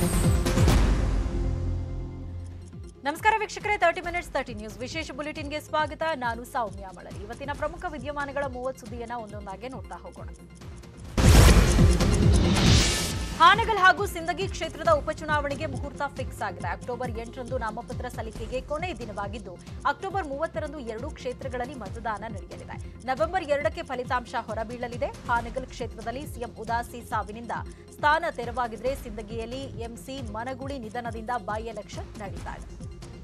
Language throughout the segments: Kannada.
ನಮಸ್ಕಾರ ವೀಕ್ಷಕರೇ ತರ್ಟಿ ಮಿನಿಟ್ಸ್ ತರ್ಟಿ ನ್ಯೂಸ್ ವಿಶೇಷ ಬುಲೆಟಿನ್ಗೆ ಸ್ವಾಗತ ನಾನು ಸೌಮ್ಯ ಮಳಲಿ ಇವತ್ತಿನ ಪ್ರಮುಖ ವಿದ್ಯಮಾನಗಳ ಮೂವತ್ತು ಸುದ್ದಿಯನ್ನ ಒಂದೊಂದಾಗಿ ನೋಡ್ತಾ ಹೋಗೋಣ ಹಾನಗಲ್ ಹಾಗೂ ಸಿಂದಗಿ ಕ್ಷೇತ್ರದ ಉಪಚುನಾವಣೆಗೆ ಮುಹೂರ್ತ ಫಿಕ್ಸ್ ಆಗಿದೆ ಅಕ್ಟೋಬರ್ ಎಂಟರಂದು ನಾಮಪತ್ರ ಸಲ್ಲಿಕೆಗೆ ಕೊನೆ ದಿನವಾಗಿದ್ದು ಅಕ್ಟೋಬರ್ ಮೂವತ್ತರಂದು ಎರಡೂ ಕ್ಷೇತ್ರಗಳಲ್ಲಿ ಮತದಾನ ನಡೆಯಲಿದೆ ನವೆಂಬರ್ ಎರಡಕ್ಕೆ ಫಲಿತಾಂಶ ಹೊರಬೀಳಲಿದೆ ಹಾನಗಲ್ ಕ್ಷೇತ್ರದಲ್ಲಿ ಸಿಎಂ ಉದಾಸಿ ಸಾವಿನಿಂದ ಸ್ಥಾನ ತೆರವಾಗಿದ್ರೆ ಸಿಂದಗಿಯಲ್ಲಿ ಎಂಸಿ ಮನಗುಳಿ ನಿಧನದಿಂದ ಬೈ ಎಲೆಕ್ಷನ್ ನಡೀತಾ ಇದೆ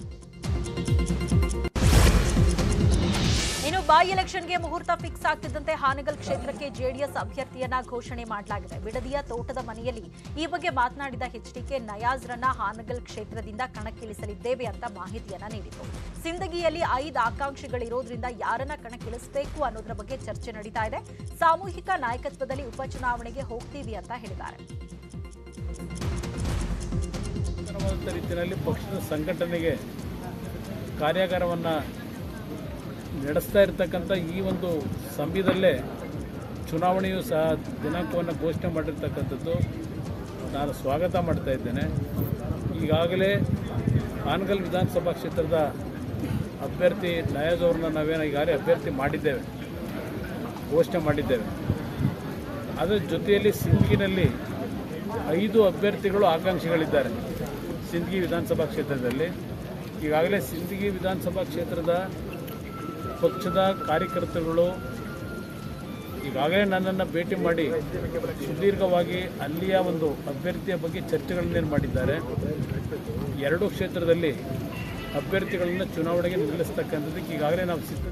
ಇನ್ನು ಬಾಯ್ ಎಲೆಕ್ಷನ್ಗೆ ಮುಹೂರ್ತ ಫಿಕ್ಸ್ ಆಗ್ತಿದ್ದಂತೆ ಹಾನಗಲ್ ಕ್ಷೇತ್ರಕ್ಕೆ ಜೆಡಿಎಸ್ ಅಭ್ಯರ್ಥಿಯನ್ನ ಘೋಷಣೆ ಮಾಡಲಾಗಿದೆ ಬಿಡದಿಯ ತೋಟದ ಮನೆಯಲ್ಲಿ ಈ ಬಗ್ಗೆ ಮಾತನಾಡಿದ ಎಚ್ಡಿಕೆ ನಯಾಜ್ರನ್ನ ಹಾನಗಲ್ ಕ್ಷೇತ್ರದಿಂದ ಕಣಕ್ಕಿಳಿಸಲಿದ್ದೇವೆ ಅಂತ ಮಾಹಿತಿಯನ್ನ ನೀಡಿತು ಸಿಂದಗಿಯಲ್ಲಿ ಐದು ಆಕಾಂಕ್ಷಿಗಳಿರೋದ್ರಿಂದ ಯಾರನ್ನ ಕಣಕ್ಕಿಳಿಸಬೇಕು ಅನ್ನೋದ್ರ ಬಗ್ಗೆ ಚರ್ಚೆ ನಡೀತಾ ಇದೆ ಸಾಮೂಹಿಕ ನಾಯಕತ್ವದಲ್ಲಿ ಉಪಚುನಾವಣೆಗೆ ಹೋಗ್ತೀವಿ ಅಂತ ಹೇಳಿದ್ದಾರೆ ಉತ್ತಮವಾದ ರೀತಿಯಲ್ಲಿ ಪಕ್ಷದ ಸಂಘಟನೆಗೆ ಕಾರ್ಯಾಗಾರವನ್ನು ನಡೆಸ್ತಾ ಇರತಕ್ಕಂಥ ಈ ಒಂದು ಸಮಯದಲ್ಲೇ ಚುನಾವಣೆಯು ಸಹ ದಿನಾಂಕವನ್ನು ಘೋಷಣೆ ಮಾಡಿರ್ತಕ್ಕಂಥದ್ದು ನಾನು ಸ್ವಾಗತ ಮಾಡ್ತಾ ಇದ್ದೇನೆ ಈಗಾಗಲೇ ಹಾನಗಲ್ ವಿಧಾನಸಭಾ ಕ್ಷೇತ್ರದ ಅಭ್ಯರ್ಥಿ ನಯಾಜ್ ಅವ್ರನ್ನ ನಾವೇನು ಈಗಾಗಲೇ ಅಭ್ಯರ್ಥಿ ಮಾಡಿದ್ದೇವೆ ಘೋಷಣೆ ಮಾಡಿದ್ದೇವೆ ಅದರ ಜೊತೆಯಲ್ಲಿ ಸಿಂದಗಿನಲ್ಲಿ ಐದು ಅಭ್ಯರ್ಥಿಗಳು ಆಕಾಂಕ್ಷಿಗಳಿದ್ದಾರೆ ಸಿಂದಗಿ ವಿಧಾನಸಭಾ ಕ್ಷೇತ್ರದಲ್ಲಿ ಈಗಾಗಲೇ ಸಿಂದಗಿ ವಿಧಾನಸಭಾ ಕ್ಷೇತ್ರದ ಪಕ್ಷದ ಕಾರ್ಯಕರ್ತರುಗಳು ಈಗಾಗಲೇ ನನ್ನನ್ನು ಭೇಟಿ ಮಾಡಿ ಸುದೀರ್ಘವಾಗಿ ಅಲ್ಲಿಯ ಒಂದು ಅಭ್ಯರ್ಥಿಯ ಬಗ್ಗೆ ಚರ್ಚೆಗಳನ್ನೇನು ಮಾಡಿದ್ದಾರೆ ಎರಡೂ ಕ್ಷೇತ್ರದಲ್ಲಿ ಅಭ್ಯರ್ಥಿಗಳನ್ನು ಚುನಾವಣೆಗೆ ನಿಲ್ಲಿಸ್ತಕ್ಕಂಥದ್ದಕ್ಕೆ ಈಗಾಗಲೇ ನಾವು ಸಿದ್ಧ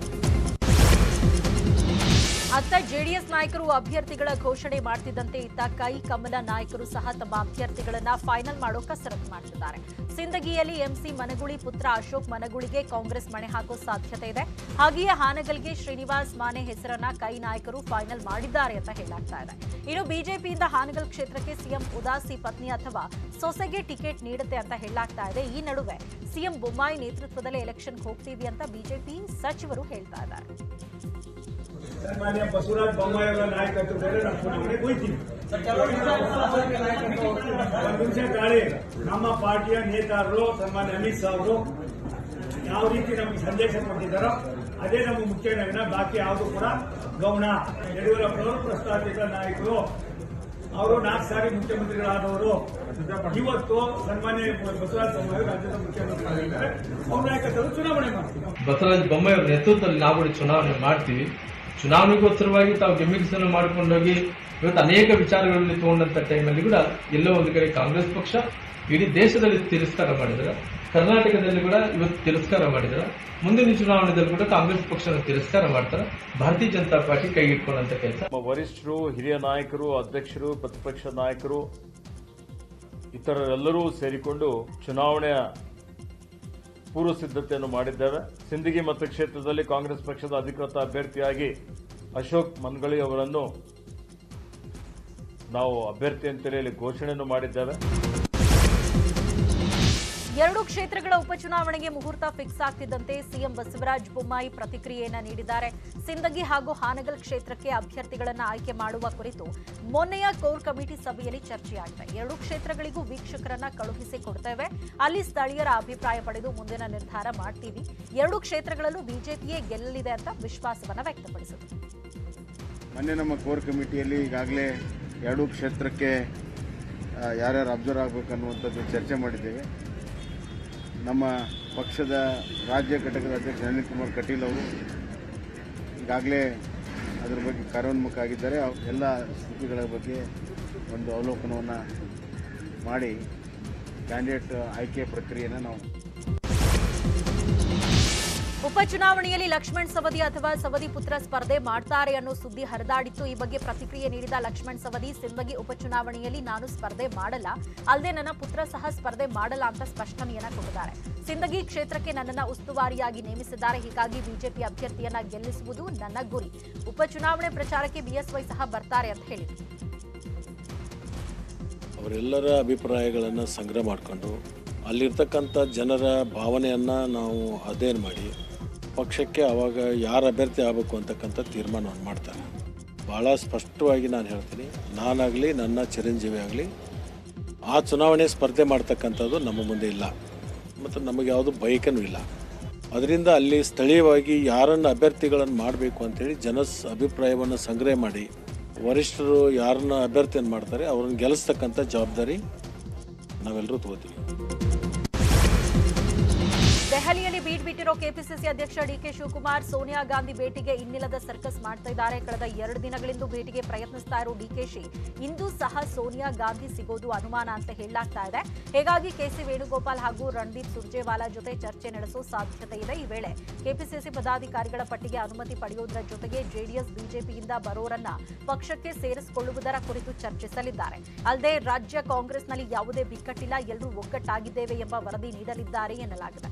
ಅತ್ತ ಜೆಡಿಎಸ್ ನಾಯಕರು ಅಭ್ಯರ್ಥಿಗಳ ಘೋಷಣೆ ಮಾಡ್ತಿದ್ದಂತೆ ಇತ್ತ ಕೈ ಕಮಲ ನಾಯಕರು ಸಹ ತಮ್ಮ ಅಭ್ಯರ್ಥಿಗಳನ್ನ ಫೈನಲ್ ಮಾಡೋ ಕಸರತ್ತು ಮಾಡ್ತಿದ್ದಾರೆ ಸಿಂದಗಿಯಲ್ಲಿ ಎಂಸಿ ಮನಗುಳಿ ಪುತ್ರ ಅಶೋಕ್ ಮನಗುಳಿಗೆ ಕಾಂಗ್ರೆಸ್ ಮಣೆ ಹಾಕೋ ಸಾಧ್ಯತೆ ಇದೆ ಹಾಗೆಯೇ ಹಾನಗಲ್ಗೆ ಶ್ರೀನಿವಾಸ್ ಮಾನೆ ಹೆಸರನ್ನ ಕೈ ನಾಯಕರು ಫೈನಲ್ ಮಾಡಿದ್ದಾರೆ ಅಂತ ಹೇಳಲಾಗ್ತಾ ಇದೆ ಇನ್ನು ಬಿಜೆಪಿಯಿಂದ ಹಾನಗಲ್ ಕ್ಷೇತ್ರಕ್ಕೆ ಸಿಎಂ ಉದಾಸಿ ಪತ್ನಿ ಅಥವಾ ಸೊಸೆಗೆ ಟಿಕೆಟ್ ನೀಡುತ್ತೆ ಅಂತ ಹೇಳಲಾಗ್ತಾ ಇದೆ ಈ ನಡುವೆ ಸಿಎಂ ಬೊಮ್ಮಾಯಿ ನೇತೃತ್ವದಲ್ಲಿ ಎಲೆಕ್ಷನ್ ಹೋಗ್ತೀವಿ ಅಂತ ಬಿಜೆಪಿ ಸಚಿವರು ಹೇಳ್ತಾ ಇದ್ದಾರೆ ಸನ್ಮಾನ್ಯ ಬಸವರಾಜ ಬೊಮ್ಮಾಯಿ ಅವರ ನಾಯಕತ್ವದಲ್ಲಿ ನಾವು ಚುನಾವಣೆಗೆ ಹೋಗ್ತೀವಿ ಒಂದು ನಿಮಿಷ ತಾಳಿ ನಮ್ಮ ಪಾರ್ಟಿಯ ನೇತಾರರು ಸನ್ಮಾನ್ಯ ಅಮಿತ್ ಶಾ ಅವರು ಯಾವ ರೀತಿ ನಮಗೆ ಸಂದೇಶ ಕೊಟ್ಟಿದ್ದಾರೋ ಅದೇ ನಮ್ಮ ಮುಖ್ಯ ನಗರ ಬಾಕಿ ಯಾವುದು ಕೂಡ ಗೌಣ ಯಡಿಯೂರಪ್ಪನವರು ಪ್ರಸ್ತಾಪಿತ ನಾಯಕರು ಅವರು ನಾಲ್ಕು ಸಾರಿ ಮುಖ್ಯಮಂತ್ರಿಗಳಾದವರು ಇವತ್ತು ಸನ್ಮಾನ್ಯ ಬಸವರಾಜ ಬೊಮ್ಮಾಯಿ ರಾಜ್ಯದ ಮುಖ್ಯಮಂತ್ರಿಗಳಾಗಿದ್ದಾರೆ ಅವ್ರ ನಾಯಕತ್ವದಲ್ಲಿ ಚುನಾವಣೆ ಮಾಡ್ತೀವಿ ಬಸವರಾಜ ಬೊಮ್ಮಾಯಿ ಅವರ ನೇತೃತ್ವದಲ್ಲಿ ನಾವು ಕೂಡ ಚುನಾವಣೆ ಮಾಡ್ತೀವಿ ಚುನಾವಣೆಗೋಸ್ಕರವಾಗಿ ತಾವು ಗಿಮಿಕ್ಸನ್ನು ಮಾಡಿಕೊಂಡೋಗಿ ಇವತ್ತು ಅನೇಕ ವಿಚಾರಗಳಲ್ಲಿ ತಗೊಂಡಂತ ಟೈಮಲ್ಲಿ ಕೂಡ ಎಲ್ಲೋ ಒಂದು ಕಡೆ ಕಾಂಗ್ರೆಸ್ ಪಕ್ಷ ಇಡೀ ದೇಶದಲ್ಲಿ ತಿರಸ್ಕಾರ ಮಾಡಿದ್ರೆ ಕರ್ನಾಟಕದಲ್ಲಿ ಕೂಡ ಇವತ್ತು ತಿರಸ್ಕಾರ ಮಾಡಿದ್ರೆ ಮುಂದಿನ ಚುನಾವಣೆಯಲ್ಲಿ ಕೂಡ ಕಾಂಗ್ರೆಸ್ ಪಕ್ಷನ ತಿರಸ್ಕಾರ ಮಾಡ್ತಾರೆ ಭಾರತೀಯ ಜನತಾ ಪಾರ್ಟಿ ಕೈ ಇಟ್ಕೊಳ್ಳುವಂತ ಕೆಲಸ ನಮ್ಮ ವರಿಷ್ಠರು ಹಿರಿಯ ನಾಯಕರು ಅಧ್ಯಕ್ಷರು ಪ್ರತಿಪಕ್ಷ ನಾಯಕರು ಇತರರೆಲ್ಲರೂ ಸೇರಿಕೊಂಡು ಚುನಾವಣೆಯ ಪೂರ್ವ ಸಿದ್ಧತೆಯನ್ನು ಮಾಡಿದ್ದೇವೆ ಸಿಂದಗಿ ಮತಕ್ಷೇತ್ರದಲ್ಲಿ ಕಾಂಗ್ರೆಸ್ ಪಕ್ಷದ ಅಧಿಕೃತ ಅಭ್ಯರ್ಥಿಯಾಗಿ ಅಶೋಕ್ ಮನ್ಗಳಿ ಅವರನ್ನು ನಾವು ಅಭ್ಯರ್ಥಿ ಅಂತೇಳಿ ಇಲ್ಲಿ ಘೋಷಣೆಯನ್ನು ಮಾಡಿದ್ದೇವೆ ಎರಡು ಕ್ಷೇತ್ರಗಳ ಉಪಚುನಾವಣೆಗೆ ಮುಹೂರ್ತ ಫಿಕ್ಸ್ ಆಗ್ತಿದ್ದಂತೆ ಸಿಎಂ ಬಸವರಾಜ ಬೊಮ್ಮಾಯಿ ಪ್ರತಿಕ್ರಿಯೆಯನ್ನ ನೀಡಿದ್ದಾರೆ ಸಿಂದಗಿ ಹಾಗೂ ಹಾನಗಲ್ ಕ್ಷೇತ್ರಕ್ಕೆ ಅಭ್ಯರ್ಥಿಗಳನ್ನ ಆಯ್ಕೆ ಮಾಡುವ ಕುರಿತು ಮೊನ್ನೆಯ ಕೋರ್ ಕಮಿಟಿ ಸಭೆಯಲ್ಲಿ ಚರ್ಚೆಯಾಗಿದೆ ಎರಡು ಕ್ಷೇತ್ರಗಳಿಗೂ ವೀಕ್ಷಕರನ್ನ ಕಳುಹಿಸಿ ಕೊಡ್ತೇವೆ ಅಲ್ಲಿ ಸ್ಥಳೀಯರ ಅಭಿಪ್ರಾಯ ಪಡೆದು ಮುಂದಿನ ನಿರ್ಧಾರ ಮಾಡ್ತೀವಿ ಎರಡು ಕ್ಷೇತ್ರಗಳಲ್ಲೂ ಬಿಜೆಪಿಯೇ ಗೆಲ್ಲಲಿದೆ ಅಂತ ವಿಶ್ವಾಸವನ್ನ ವ್ಯಕ್ತಪಡಿಸಿದರು ಮೊನ್ನೆ ನಮ್ಮ ಕೋರ್ ಕಮಿಟಿಯಲ್ಲಿ ಈಗಾಗಲೇ ಎರಡೂ ಕ್ಷೇತ್ರಕ್ಕೆ ಆ, ಯಾರ್ಯಾರು ಅಬ್ಸರ್ವ್ ಆಗಬೇಕು ಅನ್ನುವಂಥದ್ದು ಚರ್ಚೆ ಮಾಡಿದ್ದೇವೆ ನಮ್ಮ ಪಕ್ಷದ ರಾಜ್ಯ ಘಟಕದ ಅಧ್ಯಕ್ಷ ಅನಿಲ್ ಕುಮಾರ್ ಕಟೀಲ್ ಅವರು ಈಗಾಗಲೇ ಅದರ ಬಗ್ಗೆ ಕಾರ್ಯೋನ್ಮುಖ ಆಗಿದ್ದಾರೆ ಅವ್- ಎಲ್ಲ ಸ್ಥಿತಿಗಳ ಬಗ್ಗೆ ಒಂದು ಅವಲೋಕನವನ್ನು ಮಾಡಿ ಕ್ಯಾಂಡಿಡೇಟ್ ಆಯ್ಕೆ ಪ್ರಕ್ರಿಯೆನ ನಾವು ಉಪಚುನಾವಣೆಯಲ್ಲಿ ಲಕ್ಷ್ಮಣ್ ಸವದಿ ಅಥವಾ ಸವದಿ ಪುತ್ರ ಸ್ಪರ್ಧೆ ಮಾಡ್ತಾರೆ ಅನ್ನೋ ಸುದ್ದಿ ಹರಿದಾಡಿತ್ತು ಈ ಬಗ್ಗೆ ಪ್ರತಿಕ್ರಿಯೆ ನೀಡಿದ ಲಕ್ಷ್ಮಣ್ ಸವದಿ ಸಿಂದಗಿ ಉಪಚುನಾವಣೆಯಲ್ಲಿ ನಾನು ಸ್ಪರ್ಧೆ ಮಾಡಲ್ಲ ಅಲ್ಲದೆ ನನ್ನ ಪುತ್ರ ಸಹ ಸ್ಪರ್ಧೆ ಮಾಡಲ್ಲ ಅಂತ ಸ್ಪಷ್ಟನೆಯನ್ನ ಕೊಟ್ಟಿದ್ದಾರೆ ಸಿಂದಗಿ ಕ್ಷೇತ್ರಕ್ಕೆ ನನ್ನನ್ನ ಉಸ್ತುವಾರಿಯಾಗಿ ನೇಮಿಸಿದ್ದಾರೆ ಹೀಗಾಗಿ ಬಿಜೆಪಿ ಅಭ್ಯರ್ಥಿಯನ್ನ ಗೆಲ್ಲಿಸುವುದು ನನ್ನ ಗುರಿ ಉಪಚುನಾವಣೆ ಪ್ರಚಾರಕ್ಕೆ ಬಿಎಸ್ವೈ ಸಹ ಬರ್ತಾರೆ ಅಂತ ಹೇಳಿದರು ಅವರೆಲ್ಲರ ಅಭಿಪ್ರಾಯಗಳನ್ನು ಸಂಗ್ರಹ ಮಾಡಿಕೊಂಡು ಅಲ್ಲಿರ್ತಕ್ಕಂಥ ಜನರ ಭಾವನೆಯನ್ನು ನಾವು ಅಧ್ಯಯನ ಮಾಡಿ ಪಕ್ಷಕ್ಕೆ ಅವಾಗ ಯಾರು ಅಭ್ಯರ್ಥಿ ಆಗಬೇಕು ಅಂತಕ್ಕಂಥ ತೀರ್ಮಾನವನ್ನು ಮಾಡ್ತಾರೆ ಭಾಳ ಸ್ಪಷ್ಟವಾಗಿ ನಾನು ಹೇಳ್ತೀನಿ ನಾನಾಗಲಿ ನನ್ನ ಚಿರಂಜೀವಿ ಆಗಲಿ ಆ ಚುನಾವಣೆ ಸ್ಪರ್ಧೆ ಮಾಡ್ತಕ್ಕಂಥದ್ದು ನಮ್ಮ ಮುಂದೆ ಇಲ್ಲ ಮತ್ತು ನಮಗೆ ಯಾವುದು ಬಯಕನೂ ಇಲ್ಲ ಅದರಿಂದ ಅಲ್ಲಿ ಸ್ಥಳೀಯವಾಗಿ ಯಾರನ್ನು ಅಭ್ಯರ್ಥಿಗಳನ್ನು ಮಾಡಬೇಕು ಅಂತೇಳಿ ಜನ ಸ- ಅಭಿಪ್ರಾಯವನ್ನು ಸಂಗ್ರಹ ಮಾಡಿ ವರಿಷ್ಠರು ಯಾರನ್ನ ಅಭ್ಯರ್ಥಿಯನ್ನು ಮಾಡ್ತಾರೆ ಅವ್ರನ್ನ ಗೆಲ್ಲಿಸ್ತಕ್ಕಂಥ ಜವಾಬ್ದಾರಿ ನಾವೆಲ್ಲರೂ ತಗೋತೀವಿ ದೆಹಲಿಯಲ್ಲಿ ಬೀಟ್ ಬಿಟ್ಟಿರೋ ಕೆಪಿಸಿಸಿ ಅಧ್ಯಕ್ಷ ಡಿಕೆ ಶಿವಕುಮಾರ್ ಸೋನಿಯಾ ಗಾಂಧಿ ಭೇಟಿಗೆ ಇನ್ನಿಲ್ಲದ ಸರ್ಕಸ್ ಮಾಡ್ತಾ ಇದ್ದಾರೆ ಕಳೆದ ಎರಡು ದಿನಗಳಿಂದ ಭೇಟಿಗೆ ಪ್ರಯತ್ನಿಸ್ತಾ ಇರೋ ಡಿಕೆಶಿ ಇಂದು ಸಹ ಸೋನಿಯಾ ಗಾಂಧಿ ಸಿಗೋದು ಅನುಮಾನ ಅಂತ ಹೇಳಲಾಗ್ತಾ ಇದೆ ಹೀಗಾಗಿ ಕೆಸಿ ವೇಣುಗೋಪಾಲ್ ಹಾಗೂ ರಣದೀಪ್ ಸುರ್ಜೇವಾಲಾ ಜೊತೆ ಚರ್ಚೆ ನಡೆಸೋ ಸಾಧ್ಯತೆ ಇದೆ ಈ ವೇಳೆ ಕೆಪಿಸಿಸಿ ಪದಾಧಿಕಾರಿಗಳ ಪಟ್ಟಿಗೆ ಅನುಮತಿ ಪಡೆಯುವುದರ ಜೊತೆಗೆ ಜೆಡಿಎಸ್ ಬಿಜೆಪಿಯಿಂದ ಬರೋರನ್ನ ಪಕ್ಷಕ್ಕೆ ಸೇರಿಸಿಕೊಳ್ಳುವುದರ ಕುರಿತು ಚರ್ಚಿಸಲಿದ್ದಾರೆ ಅಲ್ಲದೆ ರಾಜ್ಯ ಕಾಂಗ್ರೆಸ್ನಲ್ಲಿ ಯಾವುದೇ ಬಿಕ್ಕಟ್ಟಿಲ್ಲ ಎಲ್ಲರೂ ಒಗ್ಗಟ್ಟಾಗಿದ್ದೇವೆ ಎಂಬ ವರದಿ ನೀಡಲಿದ್ದಾರೆ ಎನ್ನಲಾಗಿದೆ